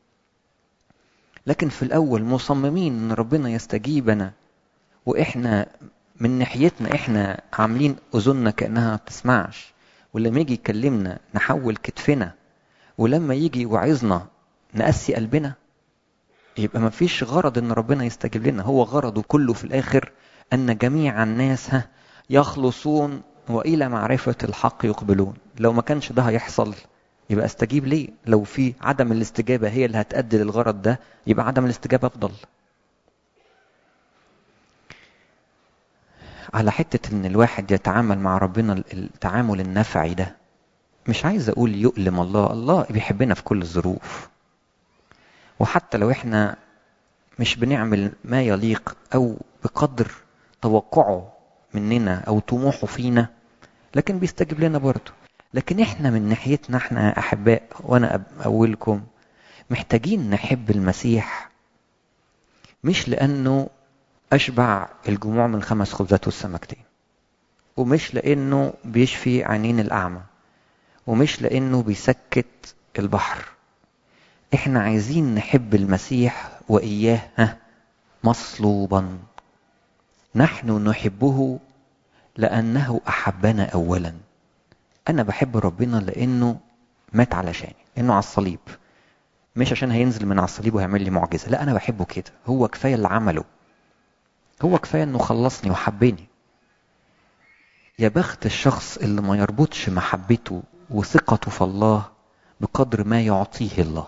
لكن في الاول مصممين ان ربنا يستجيبنا واحنا من ناحيتنا احنا عاملين اذننا كانها ما بتسمعش ولما يجي يكلمنا نحول كتفنا ولما يجي يوعظنا نقسي قلبنا يبقى ما فيش غرض ان ربنا يستجيب لنا هو غرضه كله في الاخر ان جميع الناس ها يخلصون والى معرفه الحق يقبلون لو ما كانش ده هيحصل يبقى استجيب ليه لو في عدم الاستجابه هي اللي هتؤدي للغرض ده يبقى عدم الاستجابه افضل على حته ان الواحد يتعامل مع ربنا التعامل النفعي ده مش عايز اقول يؤلم الله الله بيحبنا في كل الظروف وحتى لو احنا مش بنعمل ما يليق او بقدر توقعه مننا او طموحه فينا لكن بيستجيب لنا برضه لكن احنا من ناحيتنا احنا احباء وانا اولكم محتاجين نحب المسيح مش لانه اشبع الجموع من خمس خبزات والسمكتين ومش لانه بيشفي عينين الاعمى ومش لانه بيسكت البحر احنا عايزين نحب المسيح واياه ها مصلوبا نحن نحبه لانه احبنا اولا انا بحب ربنا لانه مات علشاني انه على الصليب مش عشان هينزل من على الصليب وهيعمل لي معجزه لا انا بحبه كده هو كفايه اللي عمله هو كفايه انه خلصني وحبني يا بخت الشخص اللي ما يربطش محبته وثقته في الله بقدر ما يعطيه الله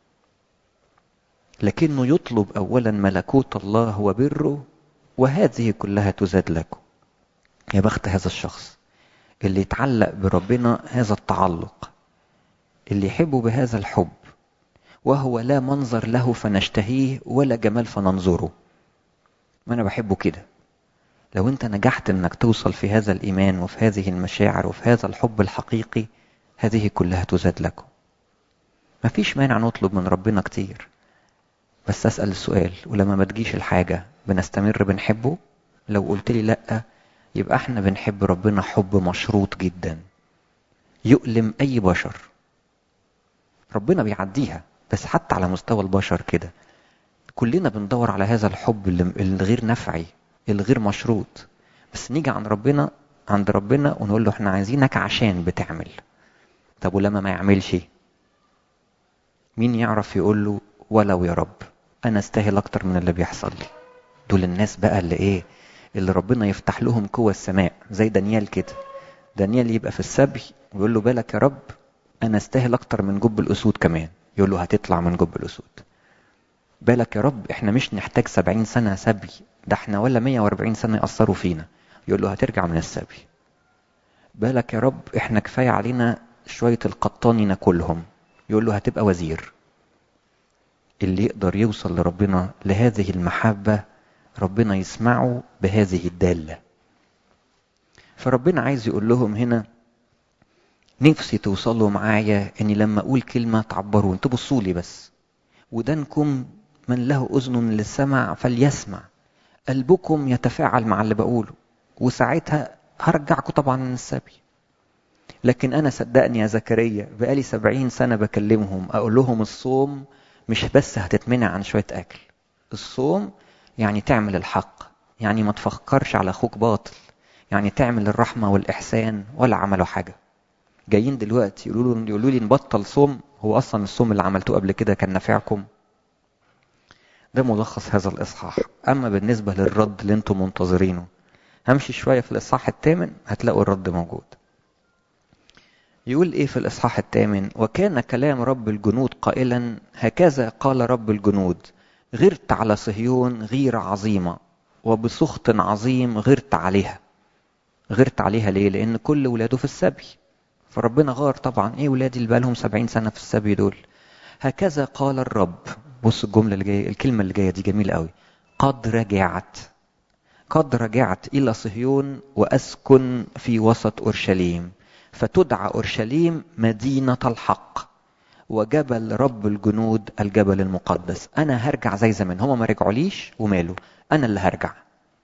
لكنه يطلب اولا ملكوت الله وبره وهذه كلها تزاد لكم يا بخت هذا الشخص اللي يتعلق بربنا هذا التعلق اللي يحبه بهذا الحب وهو لا منظر له فنشتهيه ولا جمال فننظره ما انا بحبه كده لو انت نجحت انك توصل في هذا الايمان وفي هذه المشاعر وفي هذا الحب الحقيقي هذه كلها تزاد لكم مفيش مانع نطلب من ربنا كتير بس اسال السؤال ولما ما تجيش الحاجه بنستمر بنحبه لو قلت لي لا يبقى احنا بنحب ربنا حب مشروط جدا يؤلم اي بشر ربنا بيعديها بس حتى على مستوى البشر كده كلنا بندور على هذا الحب الغير نفعي الغير مشروط بس نيجي عند ربنا عند ربنا ونقول له احنا عايزينك عشان بتعمل طب ولما ما يعملش مين يعرف يقول له ولو يا رب انا استاهل اكتر من اللي بيحصل لي دول الناس بقى اللي ايه اللي ربنا يفتح لهم قوة السماء زي دانيال كده دانيال يبقى في السبي ويقول له بالك يا رب انا استاهل اكتر من جب الاسود كمان يقول له هتطلع من جب الاسود بالك يا رب احنا مش نحتاج سبعين سنة سبي ده احنا ولا مية واربعين سنة يأثروا فينا يقول له هترجع من السبي بالك يا رب احنا كفاية علينا شوية القطاني ناكلهم يقول له هتبقى وزير اللي يقدر يوصل لربنا لهذه المحبة ربنا يسمعه بهذه الدالة فربنا عايز يقول لهم هنا نفسي توصلوا معايا اني لما اقول كلمة تعبروا انتوا بصوا لي بس ودانكم من له اذن للسمع فليسمع قلبكم يتفاعل مع اللي بقوله وساعتها هرجعكم طبعا من السبي لكن انا صدقني يا زكريا بقالي سبعين سنة بكلمهم اقول لهم الصوم مش بس هتتمنع عن شوية اكل الصوم يعني تعمل الحق يعني ما تفكرش على اخوك باطل يعني تعمل الرحمة والإحسان ولا عملوا حاجة جايين دلوقتي يقولوا لي يقولوا لي نبطل صوم هو أصلا الصوم اللي عملتوه قبل كده كان نافعكم ده ملخص هذا الإصحاح أما بالنسبة للرد اللي أنتم منتظرينه همشي شوية في الإصحاح الثامن هتلاقوا الرد موجود يقول إيه في الإصحاح الثامن وكان كلام رب الجنود قائلا هكذا قال رب الجنود غرت على صهيون غيرة عظيمة وبسخط عظيم غرت عليها غرت عليها ليه؟ لأن كل ولاده في السبي فربنا غار طبعا ايه ولادي اللي بقالهم سبعين سنة في السبي دول هكذا قال الرب بص الجملة اللي جاية الكلمة اللي جاية دي جميلة قوي قد رجعت قد رجعت إلى صهيون وأسكن في وسط أورشليم فتدعى أورشليم مدينة الحق وجبل رب الجنود الجبل المقدس أنا هرجع زي زمان هما ما رجعوليش وماله أنا اللي هرجع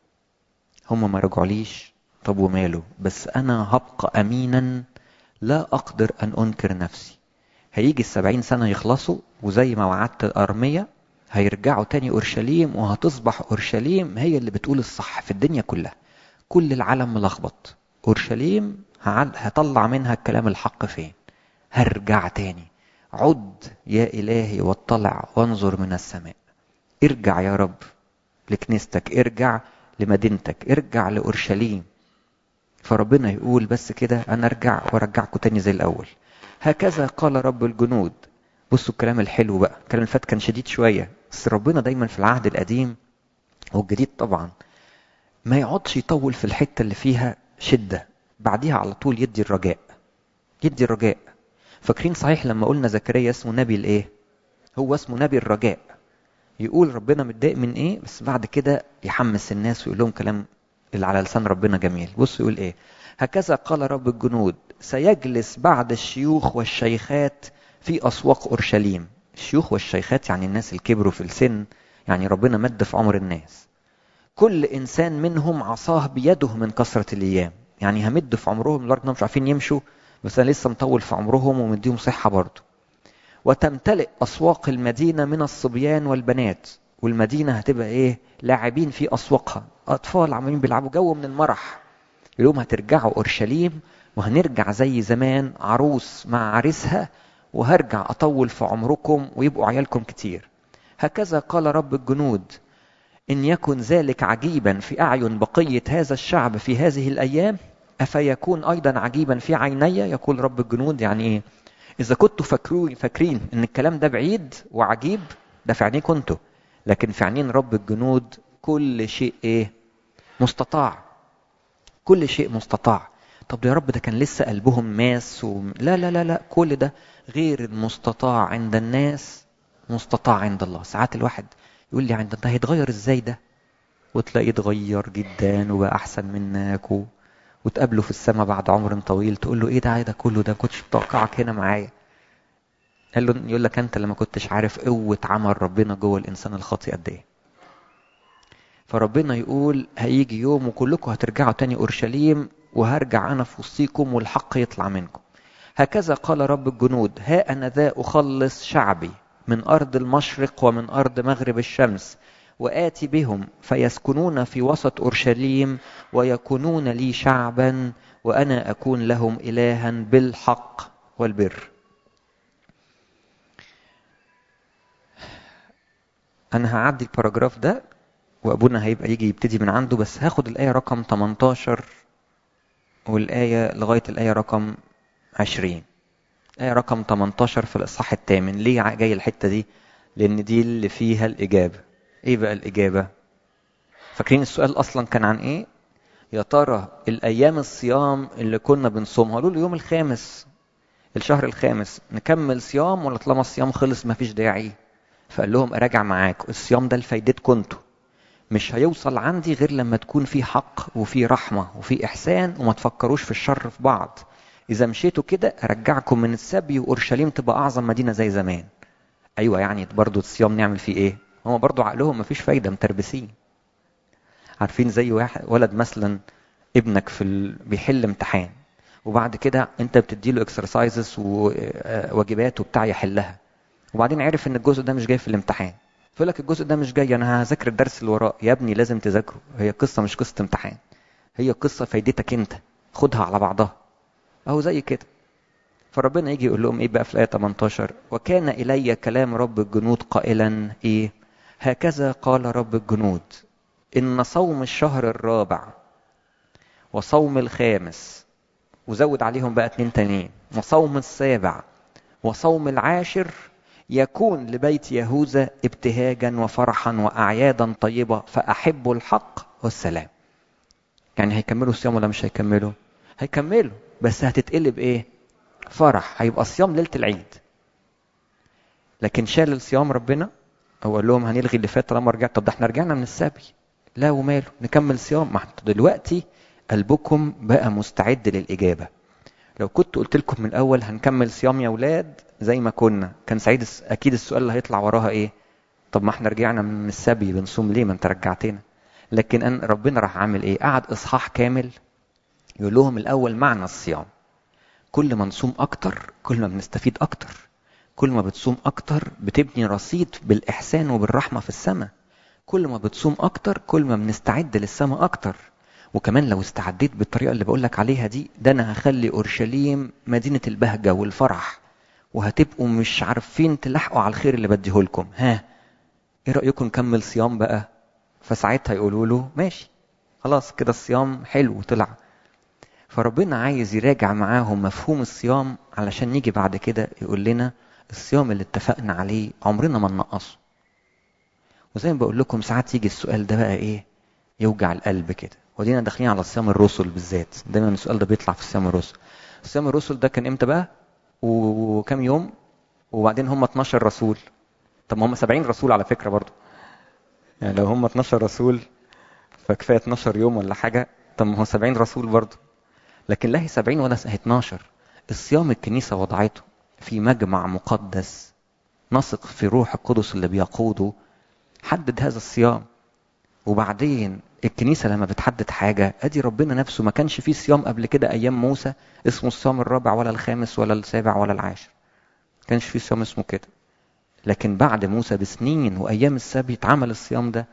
هما ما رجعوليش طب وماله بس أنا هبقى أمينا لا أقدر أن أنكر نفسي هيجي السبعين سنة يخلصوا وزي ما وعدت أرمية هيرجعوا تاني أورشليم وهتصبح أورشليم هي اللي بتقول الصح في الدنيا كلها كل العالم ملخبط أورشليم هطلع منها الكلام الحق فين هرجع تاني عد يا إلهي واطلع وانظر من السماء ارجع يا رب لكنيستك ارجع لمدينتك ارجع لأورشليم فربنا يقول بس كده أنا أرجع وأرجعكم تاني زي الأول هكذا قال رب الجنود بصوا الكلام الحلو بقى الكلام اللي فات كان شديد شوية بس ربنا دايما في العهد القديم والجديد طبعا ما يقعدش يطول في الحتة اللي فيها شدة بعديها على طول يدي الرجاء يدي الرجاء فاكرين صحيح لما قلنا زكريا اسمه نبي الايه هو اسمه نبي الرجاء يقول ربنا متضايق من ايه بس بعد كده يحمس الناس ويقول لهم كلام اللي على لسان ربنا جميل بص يقول ايه هكذا قال رب الجنود سيجلس بعد الشيوخ والشيخات في اسواق اورشليم الشيوخ والشيخات يعني الناس اللي كبروا في السن يعني ربنا مد في عمر الناس كل انسان منهم عصاه بيده من كثره الايام يعني همد في عمرهم لدرجه انهم مش عارفين يمشوا بس انا لسه مطول في عمرهم ومديهم صحه برضه وتمتلئ اسواق المدينه من الصبيان والبنات والمدينه هتبقى ايه لاعبين في اسواقها اطفال عمالين بيلعبوا جو من المرح يقولوا هترجعوا اورشليم وهنرجع زي زمان عروس مع عريسها وهرجع اطول في عمركم ويبقوا عيالكم كتير هكذا قال رب الجنود ان يكن ذلك عجيبا في اعين بقيه هذا الشعب في هذه الايام افيكون ايضا عجيبا في عيني يقول رب الجنود يعني ايه اذا كنتوا فاكرين فاكرين ان الكلام ده بعيد وعجيب ده في عينيكم انتوا لكن في عينين رب الجنود كل شيء ايه مستطاع كل شيء مستطاع طب يا رب ده كان لسه قلبهم ماس و... لا لا لا لا كل ده غير المستطاع عند الناس مستطاع عند الله ساعات الواحد يقول لي عند ده هيتغير ازاي ده وتلاقيه اتغير جدا وبقى احسن منك و... وتقابله في السماء بعد عمر طويل تقول له ايه ده ده كله ده كنتش متوقعك هنا معايا قال له يقول لك انت لما كنتش عارف قوه عمل ربنا جوه الانسان الخاطئ قد ايه فربنا يقول هيجي يوم وكلكم هترجعوا تاني اورشليم وهرجع انا في وسطيكم والحق يطلع منكم هكذا قال رب الجنود ها انا ذا اخلص شعبي من ارض المشرق ومن ارض مغرب الشمس واتي بهم فيسكنون في وسط اورشليم ويكونون لي شعبا وانا اكون لهم الها بالحق والبر انا هعدي الباراجراف ده وابونا هيبقى يجي يبتدي من عنده بس هاخد الايه رقم 18 والايه لغايه الايه رقم 20 ايه رقم 18 في الاصحاح الثامن ليه جاي الحته دي لان دي اللي فيها الاجابه ايه بقى الاجابه فاكرين السؤال اصلا كان عن ايه يا ترى الايام الصيام اللي كنا بنصومها قالوا له يوم الخامس الشهر الخامس نكمل صيام ولا طالما الصيام خلص مفيش داعي فقال لهم اراجع معاكم الصيام ده لفايدتكم انتوا مش هيوصل عندي غير لما تكون في حق وفي رحمه وفي احسان وما تفكروش في الشر في بعض اذا مشيتوا كده ارجعكم من السبي واورشليم تبقى اعظم مدينه زي زمان ايوه يعني برضه الصيام نعمل فيه ايه هما برضه عقلهم مفيش فايده متربسين عارفين زي واحد ولد مثلا ابنك في ال... بيحل امتحان وبعد كده انت بتديله اكسرسايزز وواجبات وبتاع يحلها وبعدين عرف ان الجزء ده مش جاي في الامتحان فيقول لك الجزء ده مش جاي انا هذاكر الدرس اللي وراه يا ابني لازم تذاكره هي قصه مش قصه امتحان هي قصه فايدتك انت خدها على بعضها اهو زي كده فربنا يجي يقول لهم ايه بقى في الايه 18 وكان الي كلام رب الجنود قائلا ايه هكذا قال رب الجنود ان صوم الشهر الرابع وصوم الخامس وزود عليهم بقى اتنين تانيين وصوم السابع وصوم العاشر يكون لبيت يهوذا ابتهاجا وفرحا واعيادا طيبه فاحب الحق والسلام يعني هيكملوا الصيام ولا مش هيكملوا هيكملوا بس هتتقلب ايه فرح هيبقى صيام ليله العيد لكن شال الصيام ربنا او قال لهم هنلغي اللي فات طالما رجعت طب ده احنا رجعنا من السبي لا وماله نكمل صيام ما انتوا دلوقتي قلبكم بقى مستعد للاجابه لو كنت قلت لكم من الاول هنكمل صيام يا اولاد زي ما كنا كان سعيد اكيد السؤال اللي هيطلع وراها ايه طب ما احنا رجعنا من السبي بنصوم ليه ما انت رجعتنا لكن أن ربنا راح عامل ايه قعد اصحاح كامل يقول لهم الاول معنى الصيام كل ما نصوم اكتر كل ما بنستفيد اكتر كل ما بتصوم اكتر بتبني رصيد بالاحسان وبالرحمه في السماء كل ما بتصوم اكتر كل ما بنستعد للسماء اكتر وكمان لو استعديت بالطريقه اللي بقول لك عليها دي ده انا هخلي اورشليم مدينه البهجه والفرح وهتبقوا مش عارفين تلحقوا على الخير اللي بديه لكم ها ايه رايكم نكمل صيام بقى فساعتها يقولوا له ماشي خلاص كده الصيام حلو طلع فربنا عايز يراجع معاهم مفهوم الصيام علشان نيجي بعد كده يقول لنا الصيام اللي اتفقنا عليه عمرنا ما ننقصه وزي ما بقول لكم ساعات يجي السؤال ده بقى ايه يوجع القلب كده ودينا داخلين على صيام الرسل بالذات دايما السؤال ده بيطلع في صيام الرسل صيام الرسل ده كان امتى بقى وكم يوم وبعدين هم 12 رسول طب ما هم 70 رسول على فكره برضو يعني لو هم 12 رسول فكفايه 12 يوم ولا حاجه طب ما هو 70 رسول برضو لكن لا هي 70 ولا هي 12 الصيام الكنيسه وضعته في مجمع مقدس نثق في روح القدس اللي بيقوده حدد هذا الصيام وبعدين الكنيسه لما بتحدد حاجه ادي ربنا نفسه ما كانش فيه صيام قبل كده ايام موسى اسمه الصيام الرابع ولا الخامس ولا السابع ولا العاشر ما كانش فيه صيام اسمه كده لكن بعد موسى بسنين وايام السبي اتعمل الصيام ده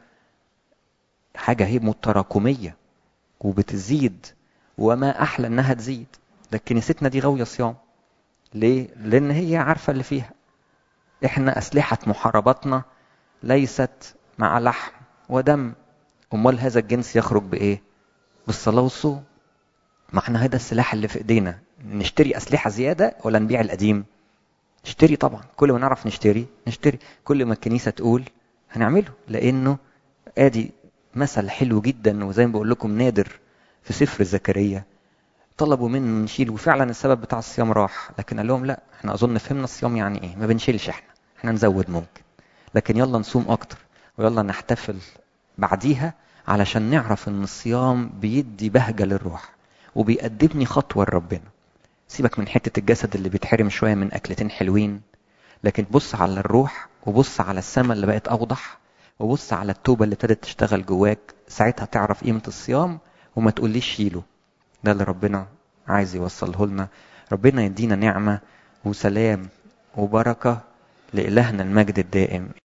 حاجه هي متراكميه وبتزيد وما احلى انها تزيد ده كنيستنا دي غاويه صيام ليه لان هي عارفه اللي فيها احنا اسلحه محاربتنا ليست مع لحم ودم امال هذا الجنس يخرج بايه بالصلاه والصوم ما احنا هذا السلاح اللي في ايدينا نشتري اسلحه زياده ولا نبيع القديم نشتري طبعا كل ما نعرف نشتري نشتري كل ما الكنيسه تقول هنعمله لانه ادي مثل حلو جدا وزي ما بقول لكم نادر في سفر زكريا طلبوا منه نشيل وفعلا السبب بتاع الصيام راح لكن قال لهم لا احنا اظن فهمنا الصيام يعني ايه ما بنشيلش احنا احنا نزود ممكن لكن يلا نصوم اكتر ويلا نحتفل بعديها علشان نعرف ان الصيام بيدي بهجه للروح وبيقدمني خطوه لربنا سيبك من حته الجسد اللي بيتحرم شويه من اكلتين حلوين لكن بص على الروح وبص على السماء اللي بقت اوضح وبص على التوبه اللي ابتدت تشتغل جواك ساعتها تعرف قيمه الصيام وما تقوليش شيله ده اللي ربنا عايز يوصله لنا ربنا يدينا نعمه وسلام وبركه لالهنا المجد الدائم